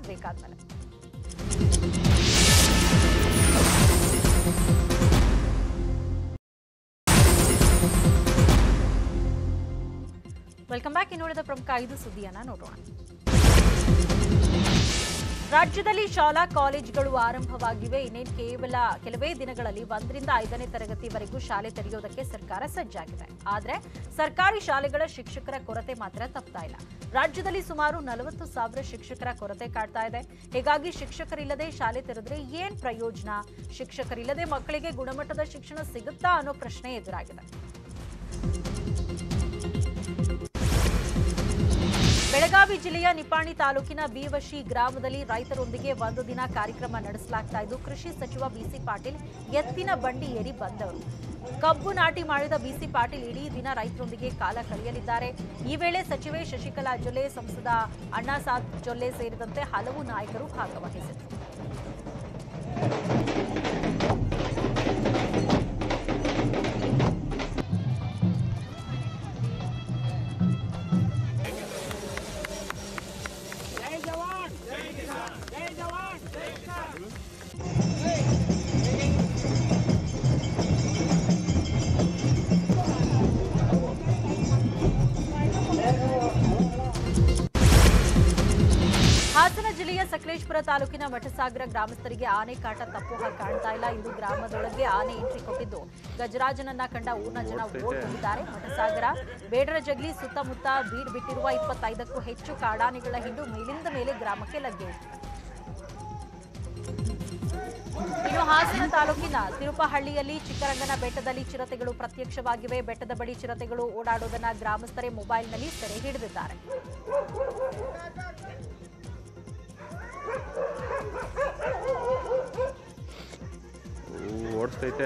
ಬ್ರೇಕ್ ಆದ್ಮೇಲೆ ವೆಲ್ಕಮ್ ಬ್ಯಾಕ್ ಇನ್ನುಳಿದ ಪ್ರಮುಖ ಐದು ಸುದ್ದಿಯನ್ನ ನೋಡೋಣ ರಾಜ್ಯದಲ್ಲಿ ಶಾಲಾ ಕಾಲೇಜುಗಳು ಆರಂಭವಾಗಿವೆ ಇನ್ನೇನು ಕೇವಲ ಕೆಲವೇ ದಿನಗಳಲ್ಲಿ ಒಂದರಿಂದ ಐದನೇ ತರಗತಿವರೆಗೂ ಶಾಲೆ ತೆರೆಯೋದಕ್ಕೆ ಸರ್ಕಾರ ಸಜ್ಜಾಗಿದೆ ಆದರೆ ಸರ್ಕಾರಿ ಶಾಲೆಗಳ ಶಿಕ್ಷಕರ ಕೊರತೆ ಮಾತ್ರ ತಪ್ತಾ ಇಲ್ಲ ರಾಜ್ಯದಲ್ಲಿ ಸುಮಾರು ನಲವತ್ತು ಸಾವಿರ ಶಿಕ್ಷಕರ ಕೊರತೆ ಕಾಡ್ತಾ ಇದೆ ಹೀಗಾಗಿ ಶಿಕ್ಷಕರಿಲ್ಲದೆ ಶಾಲೆ ತೆರೆದ್ರೆ ಏನ್ ಪ್ರಯೋಜನ ಶಿಕ್ಷಕರಿಲ್ಲದೆ ಮಕ್ಕಳಿಗೆ ಗುಣಮಟ್ಟದ ಶಿಕ್ಷಣ ಸಿಗುತ್ತಾ ಅನ್ನೋ ಪ್ರಶ್ನೆ ಎದುರಾಗಿದೆ ಬೆಳಗಾವಿ ಜಿಲ್ಲೆಯ ನಿಪಾಣಿ ತಾಲೂಕಿನ ಬೀವಶಿ ಗ್ರಾಮದಲ್ಲಿ ರೈತರೊಂದಿಗೆ ಒಂದು ದಿನ ಕಾರ್ಯಕ್ರಮ ನಡೆಸಲಾಗ್ತಾ ಇದ್ದು ಕೃಷಿ ಸಚಿವ ಬಿಸಿ ಪಾಟೀಲ್ ಎತ್ತಿನ ಬಂಡಿ ಏರಿ ಬಂದವರು ಕಬ್ಬು ನಾಟಿ ಮಾಡಿದ ಬಿಸಿ ಪಾಟೀಲ್ ಇಡೀ ದಿನ ರೈತರೊಂದಿಗೆ ಕಾಲ ಕಳೆಯಲಿದ್ದಾರೆ ಈ ವೇಳೆ ಸಚಿವೆ ಶಶಿಕಲಾ ಜೊಲ್ಲೆ ಸಂಸದ ಅಣ್ಣಾಸಾದ್ ಜೊಲ್ಲೆ ಸೇರಿದಂತೆ ಹಲವು ನಾಯಕರು ಭಾಗವಹಿಸಿದರು ಹಾಸನ ಜಿಲ್ಲೆಯ ಸಕಲೇಶ್ಪುರ ತಾಲೂಕಿನ ಮಠಸಾಗರ ಗ್ರಾಮಸ್ಥರಿಗೆ ಆನೆ ಕಾಟ ತಪ್ಪುವ ಕಾಣ್ತಾ ಇಲ್ಲ ಇಂದು ಗ್ರಾಮದೊಳಗೆ ಆನೆ ಎಂಟ್ರಿ ಕೊಟ್ಟಿದ್ದು ಗಜರಾಜನನ್ನ ಕಂಡ ಊರಿನ ಜನ ಓಡ್ ಹೋಗಿದ್ದಾರೆ ಮಠಸಾಗರ ಬೇಡರ ಜಗ್ಲಿ ಸುತ್ತಮುತ್ತ ಬೀಡ್ ಬಿಟ್ಟಿರುವ ಇಪ್ಪತ್ತೈದಕ್ಕೂ ಹೆಚ್ಚು ಕಾಡಾನೆಗಳ ಹಿಂಡು ಮೇಲಿಂದ ಮೇಲೆ ಗ್ರಾಮಕ್ಕೆ ಲಗ್ಗೆ ಇಟ್ಟಿದೆ. ಇನ್ನು ಹಾಸನ ತಾಲೂಕಿನ ತಿರುಪಹಳ್ಳಿಯಲ್ಲಿ ಚಿಕ್ಕರಂಗನ ಬೆಟ್ಟದಲ್ಲಿ ಚಿರತೆಗಳು ಪ್ರತ್ಯಕ್ಷವಾಗಿವೆ ಬೆಟ್ಟದ ಬಳಿ ಚಿರತೆಗಳು ಓಡಾಡುವುದನ್ನ ಗ್ರಾಮಸ್ಥರೇ ಮೊಬೈಲ್ನಲ್ಲಿ ಸೆರೆ ಹಿಡಿದಿದ್ದಾರೆ ಓಡಿಸ್ತೈತೆ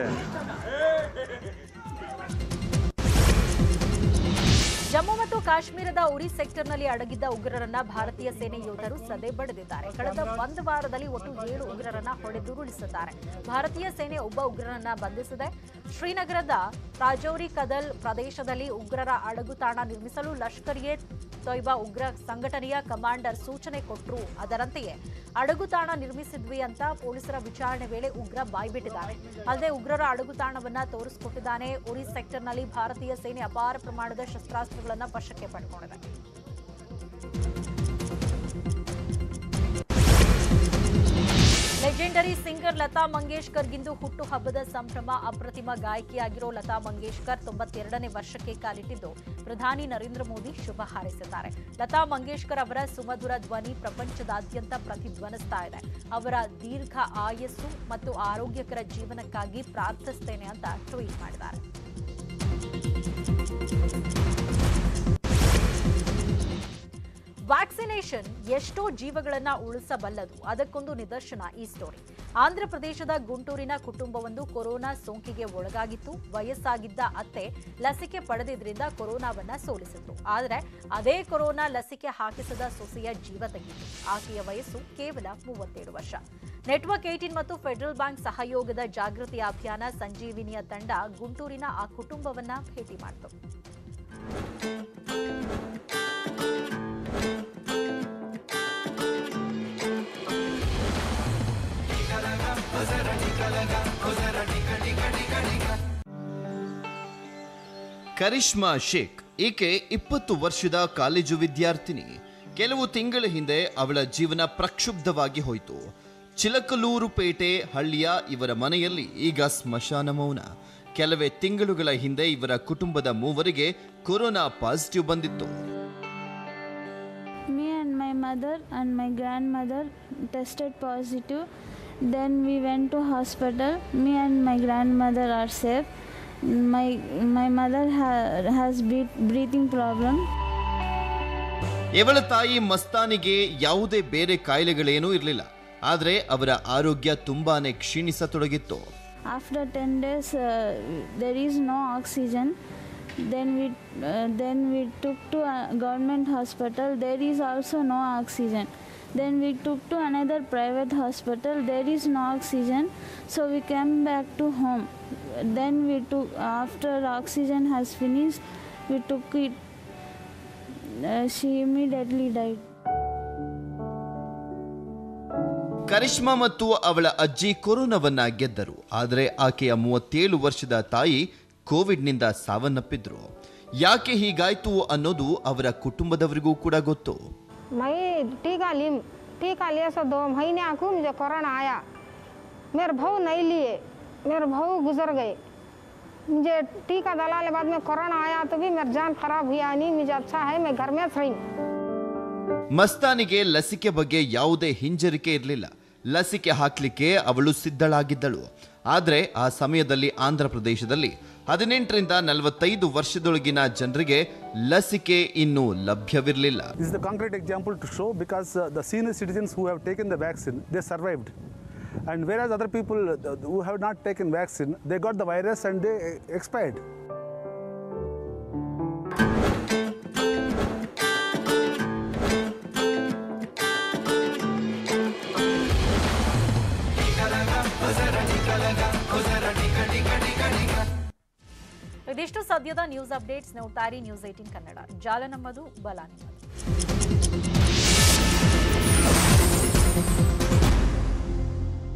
ಜಮ್ಮು ಮತ್ತು ಕಾಶ್ಮೀರದ ಉರಿ ಸೆಕ್ಟರ್ನಲ್ಲಿ ಅಡಗಿದ್ದ ಉಗ್ರರನ್ನ ಭಾರತೀಯ ಸೇನೆ ಯೋಧರು ಸದೆ ಬಡಿದಿದ್ದಾರೆ ಕಳೆದ ಒಂದು ವಾರದಲ್ಲಿ ಒಟ್ಟು ಏಳು ಉಗ್ರರನ್ನ ಹೊಡೆದುರುಳಿಸಿದ್ದಾರೆ ಭಾರತೀಯ ಸೇನೆ ಒಬ್ಬ ಉಗ್ರರನ್ನ ಬಂಧಿಸಿದೆ ಶ್ರೀನಗರದ ರಾಜೌರಿ ಕದಲ್ ಪ್ರದೇಶದಲ್ಲಿ ಉಗ್ರರ ಅಡಗುತಾಣ ನಿರ್ಮಿಸಲು ಲಷ್ಕರ್ ಎ ತೊಯ್ಬಾ ಉಗ್ರ ಸಂಘಟನೆಯ ಕಮಾಂಡರ್ ಸೂಚನೆ ಕೊಟ್ಟರು ಅದರಂತೆಯೇ ಅಡಗುತಾಣ ನಿರ್ಮಿಸಿದ್ವಿ ಅಂತ ಪೊಲೀಸರ ವಿಚಾರಣೆ ವೇಳೆ ಉಗ್ರ ಬಾಯ್ಬಿಟ್ಟಿದ್ದಾರೆ ಅಲ್ಲದೆ ಉಗ್ರರ ಅಡಗುತಾಣವನ್ನ ತೋರಿಸಿಕೊಟ್ಟಿದ್ದಾನೆ ಉರಿ ಸೆಕ್ಟರ್ನಲ್ಲಿ ಭಾರತೀಯ ಸೇನೆ ಅಪಾರ ಪ್ರಮಾಣದ ಶಸ್ತ್ರಾಸ್ತ್ರಗಳನ್ನ ವಶಕ್ಕೆ ಪಡ್ಕೊಂಡಿದೆ ಲೆಜೆಂಡರಿ ಸಿಂಗರ್ ಲತಾ ಮಂಗೇಶ್ಕರ್ಗಿಂದು ಹುಟ್ಟುಹಬ್ಬದ ಸಂಭ್ರಮ ಅಪ್ರತಿಮ ಗಾಯಕಿಯಾಗಿರೋ ಲತಾ ಮಂಗೇಶ್ಕರ್ ತೊಂಬತ್ತೆರಡನೇ ವರ್ಷಕ್ಕೆ ಕಾಲಿಟ್ಟಿದ್ದು ಪ್ರಧಾನಿ ನರೇಂದ್ರ ಮೋದಿ ಶುಭ ಹಾರೈಸಿದ್ದಾರೆ ಲತಾ ಮಂಗೇಶ್ಕರ್ ಅವರ ಸುಮಧುರ ಧ್ವನಿ ಪ್ರಪಂಚದಾದ್ಯಂತ ಪ್ರತಿಧ್ವನಿಸ್ತಾ ಇದೆ ಅವರ ದೀರ್ಘ ಆಯಸ್ಸು ಮತ್ತು ಆರೋಗ್ಯಕರ ಜೀವನಕ್ಕಾಗಿ ಪ್ರಾರ್ಥಿಸ್ತೇನೆ ಅಂತ ಟ್ವೀಟ್ ಮಾಡಿದ್ದಾರೆ ವ್ಯಾಕ್ಸಿನೇಷನ್ ಎಷ್ಟೋ ಜೀವಗಳನ್ನ ಉಳಿಸಬಲ್ಲದು ಅದಕ್ಕೊಂದು ನಿದರ್ಶನ ಈ ಸ್ಟೋರಿ ಆಂಧ್ರ ಪ್ರದೇಶದ ಗುಂಟೂರಿನ ಕುಟುಂಬವೊಂದು ಕೊರೋನಾ ಸೋಂಕಿಗೆ ಒಳಗಾಗಿತ್ತು ವಯಸ್ಸಾಗಿದ್ದ ಅತ್ತೆ ಲಸಿಕೆ ಪಡೆದಿದ್ರಿಂದ ಕೊರೋನಾವನ್ನ ಸೋಲಿಸಿದ್ರು ಆದರೆ ಅದೇ ಕೊರೋನಾ ಲಸಿಕೆ ಹಾಕಿಸದ ಸೊಸೆಯ ಜೀವ ತೆಗೆಯಿತು ಆಕೆಯ ವಯಸ್ಸು ಕೇವಲ ಮೂವತ್ತೇಳು ವರ್ಷ ನೆಟ್ವರ್ಕ್ ಏಟೀನ್ ಮತ್ತು ಫೆಡರಲ್ ಬ್ಯಾಂಕ್ ಸಹಯೋಗದ ಜಾಗೃತಿ ಅಭಿಯಾನ ಸಂಜೀವಿನಿಯ ತಂಡ ಗುಂಟೂರಿನ ಆ ಕುಟುಂಬವನ್ನ ಭೇಟಿ ಮಾಡಿತು ಕರಿಷ್ಮಾ ಶೇಖ್ ಈಕೆ ಇಪ್ಪತ್ತು ವರ್ಷದ ಕಾಲೇಜು ವಿದ್ಯಾರ್ಥಿನಿ ಕೆಲವು ತಿಂಗಳ ಹಿಂದೆ ಅವಳ ಜೀವನ ಪ್ರಕ್ಷುಬ್ಧವಾಗಿ ಹೋಯಿತು ಚಿಲಕಲೂರು ಪೇಟೆ ಹಳ್ಳಿಯ ಇವರ ಮನೆಯಲ್ಲಿ ಈಗ ಸ್ಮಶಾನ ಮೌನ ಕೆಲವೇ ತಿಂಗಳುಗಳ ಹಿಂದೆ ಇವರ ಕುಟುಂಬದ ಮೂವರಿಗೆ ಕೊರೋನಾ ಪಾಸಿಟಿವ್ ಬಂದಿತ್ತು Me and my mother and my grandmother tested positive. Then we went to hospital. Me and my grandmother are safe. My my mother ha- has breath- breathing problem. ಇವಳ ತಾಯಿ ಮಸ್ತಾನಿಗೆ ಯಾವುದೇ ಬೇರೆ ಕಾಯಿಲೆಗಳೇನೂ ಇರಲಿಲ್ಲ ಆದರೆ ಅವರ ಆರೋಗ್ಯ ತುಂಬಾನೇ ಕ್ಷೀಣಿಸತೊಡಗಿತ್ತು After 10 days, uh, there is no oxygen. Then we uh, then we took to a government hospital. There is also no oxygen. Then we took to another private hospital. There is no oxygen. So we came back to home. Then we took after oxygen has finished. We took it. Uh, she immediately died. Karishma ಮತ್ತು ಅವಳ ಅಜ್ಜಿ ಕೊರೋನಾವನ್ನ ಗೆದ್ದರು ಆದರೆ ಆಕೆಯ ಮೂವತ್ತೇಳು ವರ್ಷದ ತಾಯಿ ಕೋವಿಡ್ನಿಂದ ಸಾವನ್ನಪ್ಪಿದ್ರು ಯಾಕೆ ಹೀಗಾಯ್ತು ಅನ್ನೋದು ಅವರ ಕುಟುಂಬದವರಿಗೂ ಕೂಡ ಗೊತ್ತು मैं टीका ली टीका लिए सो दो महीने को मुझे कोरोना आया मेरे भाऊ नहीं लिए मेरे भाऊ गुजर गए मुझे टीका दलाने बाद में कोरोना आया तो भी मेरी जान खराब हुआ नहीं मुझे अच्छा है मैं घर में सही ಮಸ್ತಾನಿಗೆ ಲಸಿಕೆ ಬಗ್ಗೆ ಯಾವುದೇ ಹಿಂಜರಿಕೆ ಇರಲಿಲ್ಲ ಲಸಿಕೆ ಹಾಕ್ಲಿಕ್ಕೆ ಅವಳು ಸಿದ್ಧಳಾಗಿದ್ದಳು ಆದರೆ ಆ ಸಮಯದಲ್ಲಿ ಆಂಧ್ರ ಪ್ರದೇಶದಲ್ಲಿ ಹದಿನೆಂಟರಿಂದ ನಲವತ್ತೈದು ವರ್ಷದೊಳಗಿನ ಜನರಿಗೆ ಲಸಿಕೆ ಇನ್ನೂ ಲಭ್ಯವಿರಲಿಲ್ಲ This is the concrete example to show because uh, the senior citizens who have taken the vaccine, they survived. And whereas other people uh, who have not taken vaccine, they got the virus and they uh, expired. ಇದಿಷ್ಟು ಸದ್ಯದ ನ್ಯೂಸ್ ಅಪ್ಡೇಟ್ಸ್ ನೋಡ್ತಾ ಇರಿ ನ್ಯೂಸ್ ಏಟಿನ್ ಕನ್ನಡ ಜಾಲ ನಮ್ಮದು ಬಲ ನಿಮ್ಮದು